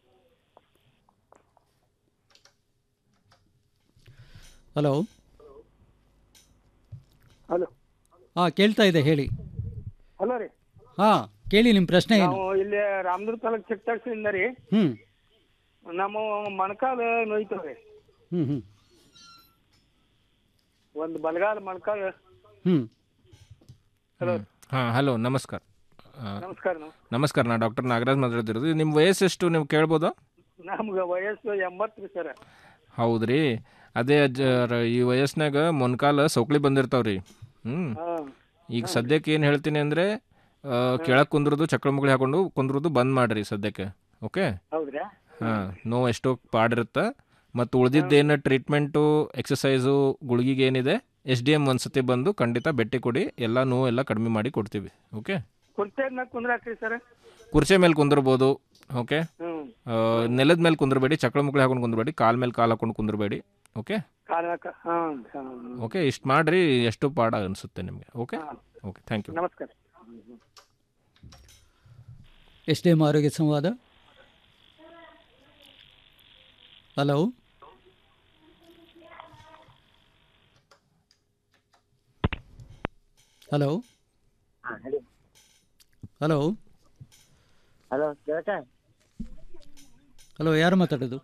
ಹಲೋ ಹಲೋ ಹಾಂ ಕೇಳ್ತಾ ಇದೆ ಹೇಳಿ ಹಲೋ ರೀ ಹಾಂ ಕೇಳಿ ನಿಮ್ಮ ಪ್ರಶ್ನೆ ಏನು ನಾವು ಇಲ್ಲಿ ರಾಮದುರ್ಗ ತಾಲೂಕ್ ಚಿಕ್ಕತಾಕ್ಸಿಂದ ರೀ ಹ್ಞೂ ನಮ್ಮ ಮೊಣಕಾಲ ನೋಯ್ತವ್ರಿ ಹ್ಞೂ ಹ್ಞೂ ಒಂದು ಬಲಗಾಲ ಮೊಣಕಾಲ ಹ್ಞೂ ಹಲೋ ಹಾಂ ಹಲೋ ನಮಸ್ಕಾರ ಆ, ನಮಸ್ಕಾರ ನಾವು ನಮಸ್ಕಾರ ನಾ ಡಾಕ್ಟರ್ ನಾಗರಾಜ್ ಮಾತಾಡ್ತಿರೋದು ನಿಮ್ಮ ವಯಸ್ಸೆಷ್ಟು ನೀವು ಕೇಳ್ಬೋದಾ ನಮ್ಗೆ ವಯಸ್ಸು ಎಂಬತ್ತು ರೀ ಸರ್ ಹೌದ್ರಿ ಅದೇ ಅಜ್ಜ ಈ ವಯಸ್ಸಿನಾಗ ಮೊಣಕಾಲ ಸೌಕ್ಳಿ ಬಂದಿರ್ತಾವ್ರಿ ಹ್ಞೂ ಹಾಂ ಈಗ ಸದ್ಯಕ್ಕೆ ಏನು ಹೇಳ್ತೀನಿ ಅಂದರೆ ಕೆಳಗೆ ಕುಂದ್ರದು ಚಕ್ರ ಮುಗುಳಿ ಹಾಕೊಂಡು ಕುಂದ್ರದು ಬಂದ್ ಮಾಡ್ರಿ ಸದ್ಯಕ್ಕೆ ಓಕೆ ಹೌದ್ರಾ ಹಾಂ ನೋವು ಎಷ್ಟೋ ಪಾಡಿರುತ್ತೆ ಮತ್ತು ಉಳಿದಿದ್ದೇನು ಟ್ರೀಟ್ಮೆಂಟು ಎಕ್ಸಸೈಸು ಗುಳಿಗೆಗೆ ಏನಿದೆ ಎಸ್ ಡಿ ಎಮ್ ಒಂದ್ಸತಿ ಬಂದು ಖಂಡಿತ ಭೇಟಿ ಕೊಡಿ ಎಲ್ಲ ನೋವು ಎಲ್ಲ ಕಡಿಮೆ ಮಾಡಿ ಕೊಡ್ತೀವಿ ಓಕೆ ಕುರ್ಚಿ ಮ್ಯಾಗ ಕುಂದ್ರಾಕ್ರಿ ಸರ್ ಕುರ್ಚಿ ಮೇಲೆ ಕುಂದಿರ್ಬೋದು ಓಕೆ ಹ್ಞೂ ನೆಲದ ಮೇಲೆ ಕುಂದ್ರಬೇಡಿ ಚಕ್ರ ಮುಗುಳಿ ಹಾಕೊಂಡು ಕುಂದ್ರಬೇಡಿ ಕಾಲ್ ಮೇಲೆ ಕಾಲು ಹಾಕೊಂಡು ಕುಂದ್ರಬೇಡಿ ಓಕೆ ಕಾಲ ಮ್ಯಾಗ ಹಾಂ ಹಾಂ ಓಕೆ ಇಷ್ಟು ಮಾಡಿರಿ ಎಷ್ಟು ಪಾಡ ಅನಿಸುತ್ತೆ ನಿಮಗೆ ಓಕೆ ಓಕೆ ಥ್ಯಾಂಕ್ ಯು ನಮಸ್ಕಾರ ಎಸ್ ಡಿ ಎಂ ಆರೋಗ್ಯ ಸಂವಾದ ಹಲೋ ಹಲೋ ಹಲೋ ಹಲೋ ಕೇಳಕ ಹಲೋ ಯಾರು ಮಾತಾಡೋದು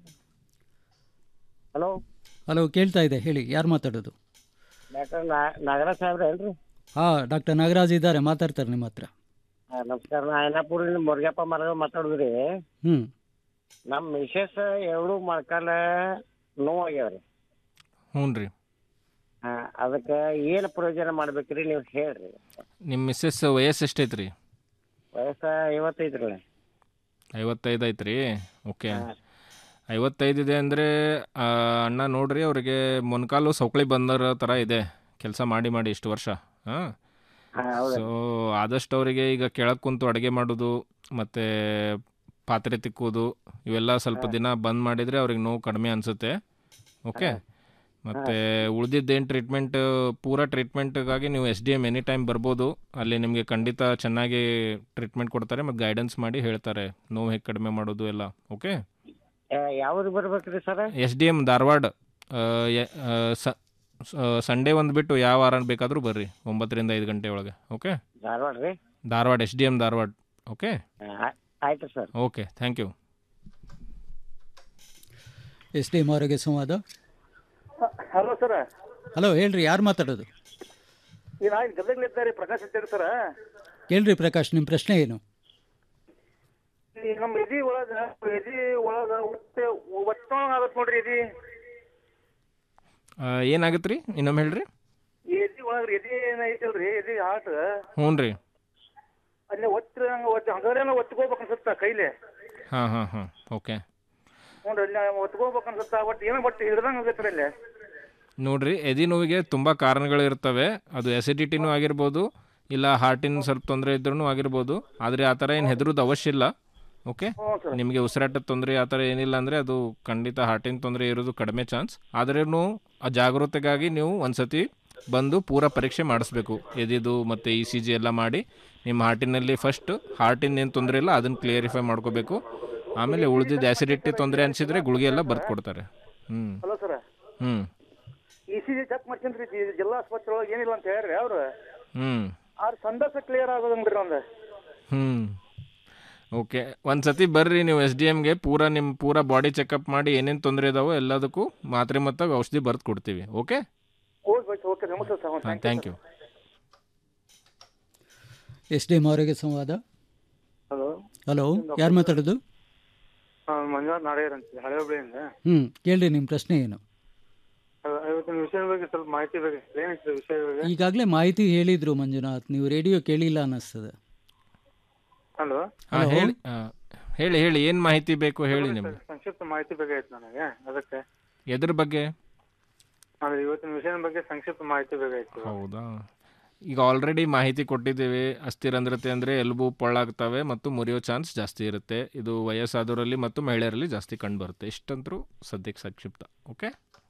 ಹಲೋ ಹಲೋ ಕೇಳ್ತಾ ಇದೆ ಹೇಳಿ ಯಾರು ಮಾತಾಡೋದು ಡಾಕ್ಟರ್ ನಾಗರಾಜ್ ಸಾಹೇಬ್ರ ಏನ್ರಿ ಹಾಂ ಡಾಕ್ಟರ್ ನಾಗರಾಜ್ ಇದ್ದಾರೆ ಮಾತಾಡ್ತಾರೆ ನಿಮ್ಮ ಹತ್ರ ಆ, ನಮಸ್ಕಾರ ನಾ ಐನಾಪುರ ಮುರುಗಪ್ಪ ಮರಗ ಮಾತಾಡುದ್ರಿ ಹ್ಞೂ ನಮ್ಮ ಮಿಸಸ್ ಎರಡು ಮೊಳಕಾಲ ನೋವಾಗ್ಯಾವ್ರಿ ಹ್ಞೂ ರೀ ಆ, ಅದಕ್ಕೆ ಏನು ಪ್ರಯೋಜನ ಮಾಡ್ಬೇಕ್ರಿ ನೀವು ಹೇಳ್ರಿ ನಿಮ್ಮ ಮಿಸ್ಸಸ್ ವಯಸ್ಸು ಎಷ್ಟೈತೆ ರೀ ವಯಸ್ಸ ಐವತ್ತೈತ್ರಿ ಐವತ್ತೈದು ಐತೆ ರೀ ಓಕೆ ಐವತ್ತೈದು ಇದೆ ಅಂದರೆ ಅಣ್ಣ ನೋಡ್ರಿ ಅವರಿಗೆ ಮೊಣಕಾಲು ಸೌಕಳಿ ಬಂದರ ಥರ ಇದೆ ಕೆಲಸ ಮಾಡಿ ಮಾಡಿ ಇಷ್ಟು ವರ್ಷ ಹಾಂ ಸೊ ಆದಷ್ಟು ಅವರಿಗೆ ಈಗ ಕೆಳಗೆ ಕುಂತು ಅಡುಗೆ ಮಾಡೋದು ಮತ್ತು ಪಾತ್ರೆ ತಿಕ್ಕೋದು ಇವೆಲ್ಲ ಸ್ವಲ್ಪ ದಿನ ಬಂದ್ ಮಾಡಿದರೆ ಅವ್ರಿಗೆ ನೋವು ಕಡಿಮೆ ಅನಿಸುತ್ತೆ ಓಕೆ ಮತ್ತು ಉಳಿದಿದ್ದೇನು ಟ್ರೀಟ್ಮೆಂಟ್ ಪೂರ ಟ್ರೀಟ್ಮೆಂಟ್ಗಾಗಿ ನೀವು S D M any time ಬರ್ಬೋದು ಅಲ್ಲಿ ನಿಮಗೆ ಖಂಡಿತ ಚೆನ್ನಾಗಿ ಟ್ರೀಟ್ಮೆಂಟ್ ಕೊಡ್ತಾರೆ ಮತ್ತು ಗೈಡೆನ್ಸ್ ಮಾಡಿ ಹೇಳ್ತಾರೆ ನೋವು ಹೇಗೆ ಕಡಿಮೆ ಮಾಡೋದು ಎಲ್ಲ ಓಕೆ ಯಾವ್ದು ಬರ್ಬೇಕ್ರಿ sir S D M Dharwad ಆ, ಯ- ಆ, ಸ- ಸ- ಸಂಡೇ ಒಂದು ಬಿಟ್ಟು ಯಾವ ವಾರ ಬೇಕಾದರೂ ಬರ್ರಿ ಒಂಬತ್ತರಿಂದ ಐದು ಗಂಟೆ ಒಳಗೆ ಓಕೆ ಧಾರವಾಡ ರೀ Dharwad S D M Dharwad okay ಆಯ್ತು sir okay thank you S D M ಆರೋಗ್ಯ ಸಂವಾದ ಹಲೋ ಸರ್ ಹಲೋ ಹೇಳ್ರಿ ಯಾರು ಮಾತಾಡೋದು ಈಗ ನಾ ಇಲ್ಲಿ ಗದಗ್ಲಿದ್ದಾರೆ ಪ್ರಕಾಶ್ ಅಂತೇಳಿ ಸರ್ ಕೇಳ್ರಿ ಪ್ರಕಾಶ್ ನಿಮ್ಮ ಪ್ರಶ್ನೆ ಏನು ಈ ನಮ್ಮ ಎದಿ ಒಳಗ ಎದಿ ಒಳಗ ಒತ್ತೆ ಒತ್ತೊಳಗ ಆಗತ್ ನೋಡ್ರಿ ಎದಿ ಏನಾಗುತ್ತೆ ರೀ ಇನ್ನೊಮ್ಮೆ ಹೇಳ್ರಿ ಎದಿ ಒಳಗ್ರಿ ಎದಿ ಏನೈತಲ್ರಿ ಎದಿ ಹಾಟ್ ಹ್ಞೂ ರೀ ಅಲ್ಲಿ ಒತ್ತ ಒತ್ತ ಹಂಗಾರೇನ ಒತ್ಕೋಬೇಕು ಅನ್ಸುತ್ತ ಕೈಲಿ ಹಾಂ ಹಾಂ ಹಾಂ ಓಕೆ ನೋಡ್ರಿ ಅಲ್ಲಿ ಒತ್ಕೋಬೇಕು ಅನ್ಸುತ್ತ ಒಟ್ಟು ಏನೋ ಒಟ್ಟು ಹಿಡ್ದಂಗ ಆಗತ್ರಿ ಅಲ್ಲಿ ನೋಡ್ರಿ ಎದೆ ನೋವಿಗೆ ತುಂಬ ಕಾರಣಗಳಿರ್ತವೆ ಅದು ಎಸಿಡಿಟಿನೂ ಆಗಿರ್ಬೋದು ಇಲ್ಲ ಹಾರ್ಟಿನ ಸ್ವಲ್ಪ ತೊಂದರೆ ಇದ್ರೂ ಆಗಿರ್ಬೋದು ಆದರೆ ಆ ಥರ ಏನು ಹೆದರೋದು ಅವಶ್ಯ ಇಲ್ಲ ಓಕೆ ಹ್ಞೂ ಸರ್ ನಿಮಗೆ ಉಸಿರಾಟದ ತೊಂದರೆ ಆ ಥರ ಏನಿಲ್ಲ ಅಂದರೆ ಅದು ಖಂಡಿತ ಹಾರ್ಟಿನ ತೊಂದರೆ ಇರೋದು ಕಡಿಮೆ ಚಾನ್ಸ್ ಆದ್ರೂ ಆ ಜಾಗೃತೆಗಾಗಿ ನೀವು ಒಂದ್ಸತಿ ಬಂದು ಪೂರ ಪರೀಕ್ಷೆ ಮಾಡಿಸ್ಬೇಕು ಎದಿದು ಮತ್ತು ಇ ಸಿ ಜಿ ಎಲ್ಲ ಮಾಡಿ ನಿಮ್ಮ ಹಾರ್ಟಿನಲ್ಲಿ ಫಸ್ಟ್ ಹಾರ್ಟಿನ ಏನು ತೊಂದರೆ ಇಲ್ಲ ಅದನ್ನು ಕ್ಲಿಯರಿಫೈ ಮಾಡ್ಕೋಬೇಕು ಆಮೇಲೆ ಉಳಿದಿದ್ದು ಆ್ಯಸಿಡಿಟಿ ತೊಂದರೆ ಅನಿಸಿದ್ರೆ ಗುಳಿಗೆ ಎಲ್ಲ ಬರ್ದು ಕೊಡ್ತಾರೆ ಹ್ಞೂ ಹಲೋ ಸರ್ ಹ್ಞೂ ಇ ಸಿ ಜಿ ಚೆಕ್ ಮಾಡ್ಕೊಂಡ್ರಿ ಈ ಜಿಲ್ಲಾ ಆಸ್ಪತ್ರೆ ಒಳಗೆ ಏನಿಲ್ಲ ಅಂತ ಹೇಳ್ರಿ ಅವ್ರು ಹ್ಞೂ ಆದ್ರೆ ಸಂಡಾಸ ಕ್ಲಿಯರ್ ಆಗೋದಂಗ್ರಿ ಒಂದು ಹ್ಞೂ ಓಕೆ ಒಂದು ಸತಿ ಬರ್ರಿ ನೀವು ಎಸ್ ಡಿ ಎಮ್ಗೆ ಪೂರ ನಿಮ್ಮ ಪೂರ ಬಾಡಿ ಚೆಕಪ್ ಮಾಡಿ ಏನೇನು ತೊಂದರೆ ಇದಾವೋ ಎಲ್ಲದಕ್ಕೂ ಮಾತ್ರೆ ಮತ್ತು ಔಷಧಿ ಬರ್ದು ಕೊಡ್ತೀವಿ ಓಕೆ ಓಕೆ ಓಕೆ ನಮಸ್ತೆ ಸರ್ ಹಾಂ thank you S D M ಆರೋಗ್ಯ ಸಂವಾದ ಹಲೋ ಹಲೋ ಯಾರು ಮಾತಾಡೋದು ಮಂಜುನಾಥ್ ನಾಡೇರ್ ಅಂತ ಹಳೆ ಹುಬ್ಳಿಯಿಂದ ಹ್ಞೂ ಕೇಳ್ರಿ ನಿಮ್ಮ ಪ್ರಶ್ನೆ ಏನು ಅಹ್, ಇವತ್ತಿನ ವಿಷಯದ ಬಗ್ಗೆ ಸ್ವಲ್ಪ ಮಾಹಿತಿ ಬೇಕಾಗಿತ್ತು ಏನಿತ್ತು ವಿಷಯ ಬಗ್ಗೆ ಈಗಾಗಲೇ ಮಾಹಿತಿ ಹೇಳಿದ್ರು ಮಂಜುನಾಥ್ ನೀವು ರೇಡಿಯೋ ಕೇಳಿಲ್ಲ ಅನ್ನಿಸ್ತದೆ ಹಲೋ ಹಾಂ Hello? ಹೇಳಿ ಆ, ಹೇಳಿ ಹೇಳಿ ಏನು ಮಾಹಿತಿ ಬೇಕು ಹೇಳಿ ನಿಮಗೆ ಸಂಕ್ಷಿಪ್ತ ಮಾಹಿತಿ ಬೇಕಾಗಿತ್ತು ನನಗೆ ಅದಕ್ಕೆ ಎದ್ರ ಬಗ್ಗೆ ಅದು ಇವತ್ತಿನ ವಿಷಯದ ಬಗ್ಗೆ ಸಂಕ್ಷಿಪ್ತ ಮಾಹಿತಿ ಬೇಕಾಗಿತ್ತು ಹೌದಾ ಈಗ ಆಲ್ರೆಡಿ ಮಾಹಿತಿ ಕೊಟ್ಟಿದ್ದೇವೆ ಅಸ್ಥಿರಂಧ್ರತೆ ಅಂದರೆ ಎಲುಬು ಪೊಳ್ಳಾಗ್ತವೆ ಮತ್ತು ಮುರಿಯೋ ಚಾನ್ಸ್ ಜಾಸ್ತಿ ಇರುತ್ತೆ ಇದು ವಯಸ್ಸಾದವರಲ್ಲಿ ಮತ್ತು ಮಹಿಳೆಯರಲ್ಲಿ ಜಾಸ್ತಿ ಕಂಡುಬರುತ್ತೆ ಇಷ್ಟಂತರೂ ಸದ್ಯಕ್ಕೆ ಸಂಕ್ಷಿಪ್ತ ಓಕೆ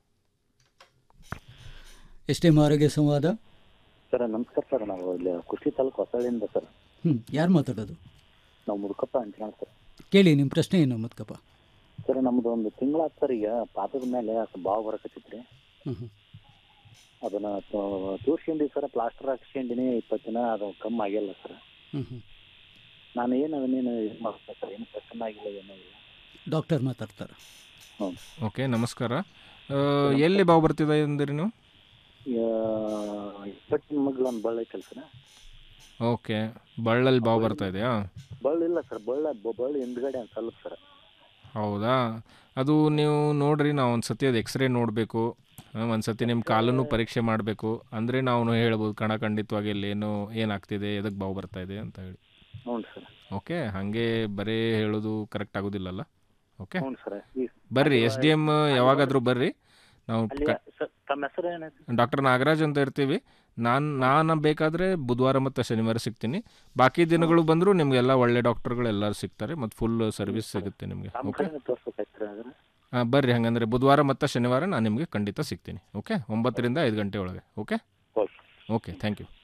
ಎಸ್ ಡಿ ಎಂ ಆರೋಗ್ಯ ಸಂವಾದ ಸರ್ ನಮಸ್ಕಾರ ಸರ್ ನಾವು ಇಲ್ಲಿ ಕುಷ್ಟಗಿ ತಾಲೂಕು ಹೊಸಳ್ಳಿಯಿಂದ ಸರ್ ಹ್ಞೂ ಯಾರು ಮಾತಾಡೋದು ನಾವು ಮುದುಕಪ್ಪ ಅಂಜನಾಳ್ ಸರ್ ಕೇಳಿ ನಿಮ್ಮ ಪ್ರಶ್ನೆ ಏನು ಮುದ್ಕಪ್ಪ ಸರ್ ನಮ್ದು ಒಂದು ತಿಂಗಳ ಸರ್ ಈಗ ಪಾದದ ಮೇಲೆ ಅದು ಬಾವು ಬರಕತ್ತೈತ್ರಿ ಹ್ಞೂ ಹ್ಞೂ ಅದನ್ನ ತೋರ್ಸ್ಕೊಂಡಿ ಸರ್ ಪ್ಲಾಸ್ಟರ್ ಹಾಕ್ಸ್ಕೊಂಡಿನಿ ಇಪ್ಪತ್ತು ದಿನ ಅದು ಕಮ್ಮಿ ಆಗಿಲ್ಲ ಸರ್ ಹ್ಞೂ ಹ್ಞೂ ನಾನು ಏನು ಅದನ್ನೇನು ಇದು ಮಾಡ್ತೀನಿ ಸರ್ ಏನು ಪ್ರಶ್ನೆ ಆಗಿಲ್ಲ ಏನೂ ಇಲ್ಲ ಡಾಕ್ಟರ್ ಮಾತಾಡ್ತಾರೆ ಹ್ಞೂ ಓಕೆ ನಮಸ್ಕಾರ ಆ, ಎಲ್ಲಿ ಬಾವು ಬರ್ತಿದೆ ಅಂದಿರಿ ನೀವು ಇಪ್ಪತ್ತಿನ ಮಗ್ಳು ಒಂದು ಬಳ್ಳ ಐತಲ್ಲ ಸರ್ ಓಕೆ ಬಳ್ಳಲ್ಲಿ ಬಾವು ಬರ್ತಾ ಇದೆಯಾ ಬಳ್ಳ ಇಲ್ಲ ಸರ್ ಬಳ್ಳ ಬಳ್ಳ ಹಿಂದ್ಗಡೆ ಒಂದು ಸ್ವಲ್ಪ ಸರ್ ಹೌದಾ ಅದು ನೀವು ನೋಡ್ರಿ ನಾವು ಒಂದು ಸತಿ ಅದು ಎಕ್ಸ್ರೇ ನೋಡಬೇಕು ಒಂದು ಸತಿ ನಿಮ್ಮ ಕಾಲನ್ನು ಪರೀಕ್ಷೆ ಮಾಡಬೇಕು ಅಂದರೆ ನಾವು ಹೇಳ್ಬೋದು ಕಣ ಖಂಡಿತವಾಗಿ ಇಲ್ಲಿ ಏನು ಏನಾಗ್ತಿದೆ ಎದಕ್ಕೆ ಬಾವು ಬರ್ತಾ ಇದೆ ಅಂತ ಹೇಳಿ ಹ್ಞೂ ಸರ್ ಓಕೆ ಹಾಗೆ ಬರೀ ಹೇಳೋದು ಕರೆಕ್ಟ್ ಆಗೋದಿಲ್ಲಲ್ಲ ಓಕೆ ಹ್ಞೂ ಸರ್ ಈ ಬರ್ರಿ ಎಸ್ ಡಿ ಎಮ್ ಯಾವಾಗಾದರೂ ಬರ್ರಿ ನಾವು ಅಲ್ಲಿ ಸರ್ ತಮ್ಮ ಹೆಸರು ಏನಾಯ್ತು ಡಾಕ್ಟರ್ ನಾಗರಾಜ್ ಅಂತ ಇರ್ತೀವಿ ನಾನು ನಾನು ಬೇಕಾದರೆ ಬುಧವಾರ ಮತ್ತು ಶನಿವಾರ ಸಿಗ್ತೀನಿ ಬಾಕಿ ದಿನಗಳು ಬಂದರೂ ನಿಮಗೆಲ್ಲ ಒಳ್ಳೆ ಡಾಕ್ಟರ್ಗಳು ಎಲ್ಲರೂ ಸಿಗ್ತಾರೆ ಮತ್ತು ಫುಲ್ ಸರ್ವಿಸ್ ಸಿಗುತ್ತೆ ನಿಮಗೆ ನಮ್ಮ ಓಕೆ ಕಡೆನೇ ತೋರ್ಸ್ಬೇಕಾಯ್ತು ರೀ ಅದನ್ನ ಹಾಂ ಬರ್ರಿ ಹಾಗಂದ್ರೆ ಬುಧವಾರ ಮತ್ತು ಶನಿವಾರ ನಾನು ನಿಮಗೆ ಖಂಡಿತ ಸಿಗ್ತೀನಿ ಓಕೆ ಒಂಬತ್ತರಿಂದ ಐದು ಗಂಟೆ ಒಳಗೆ okay okay thank you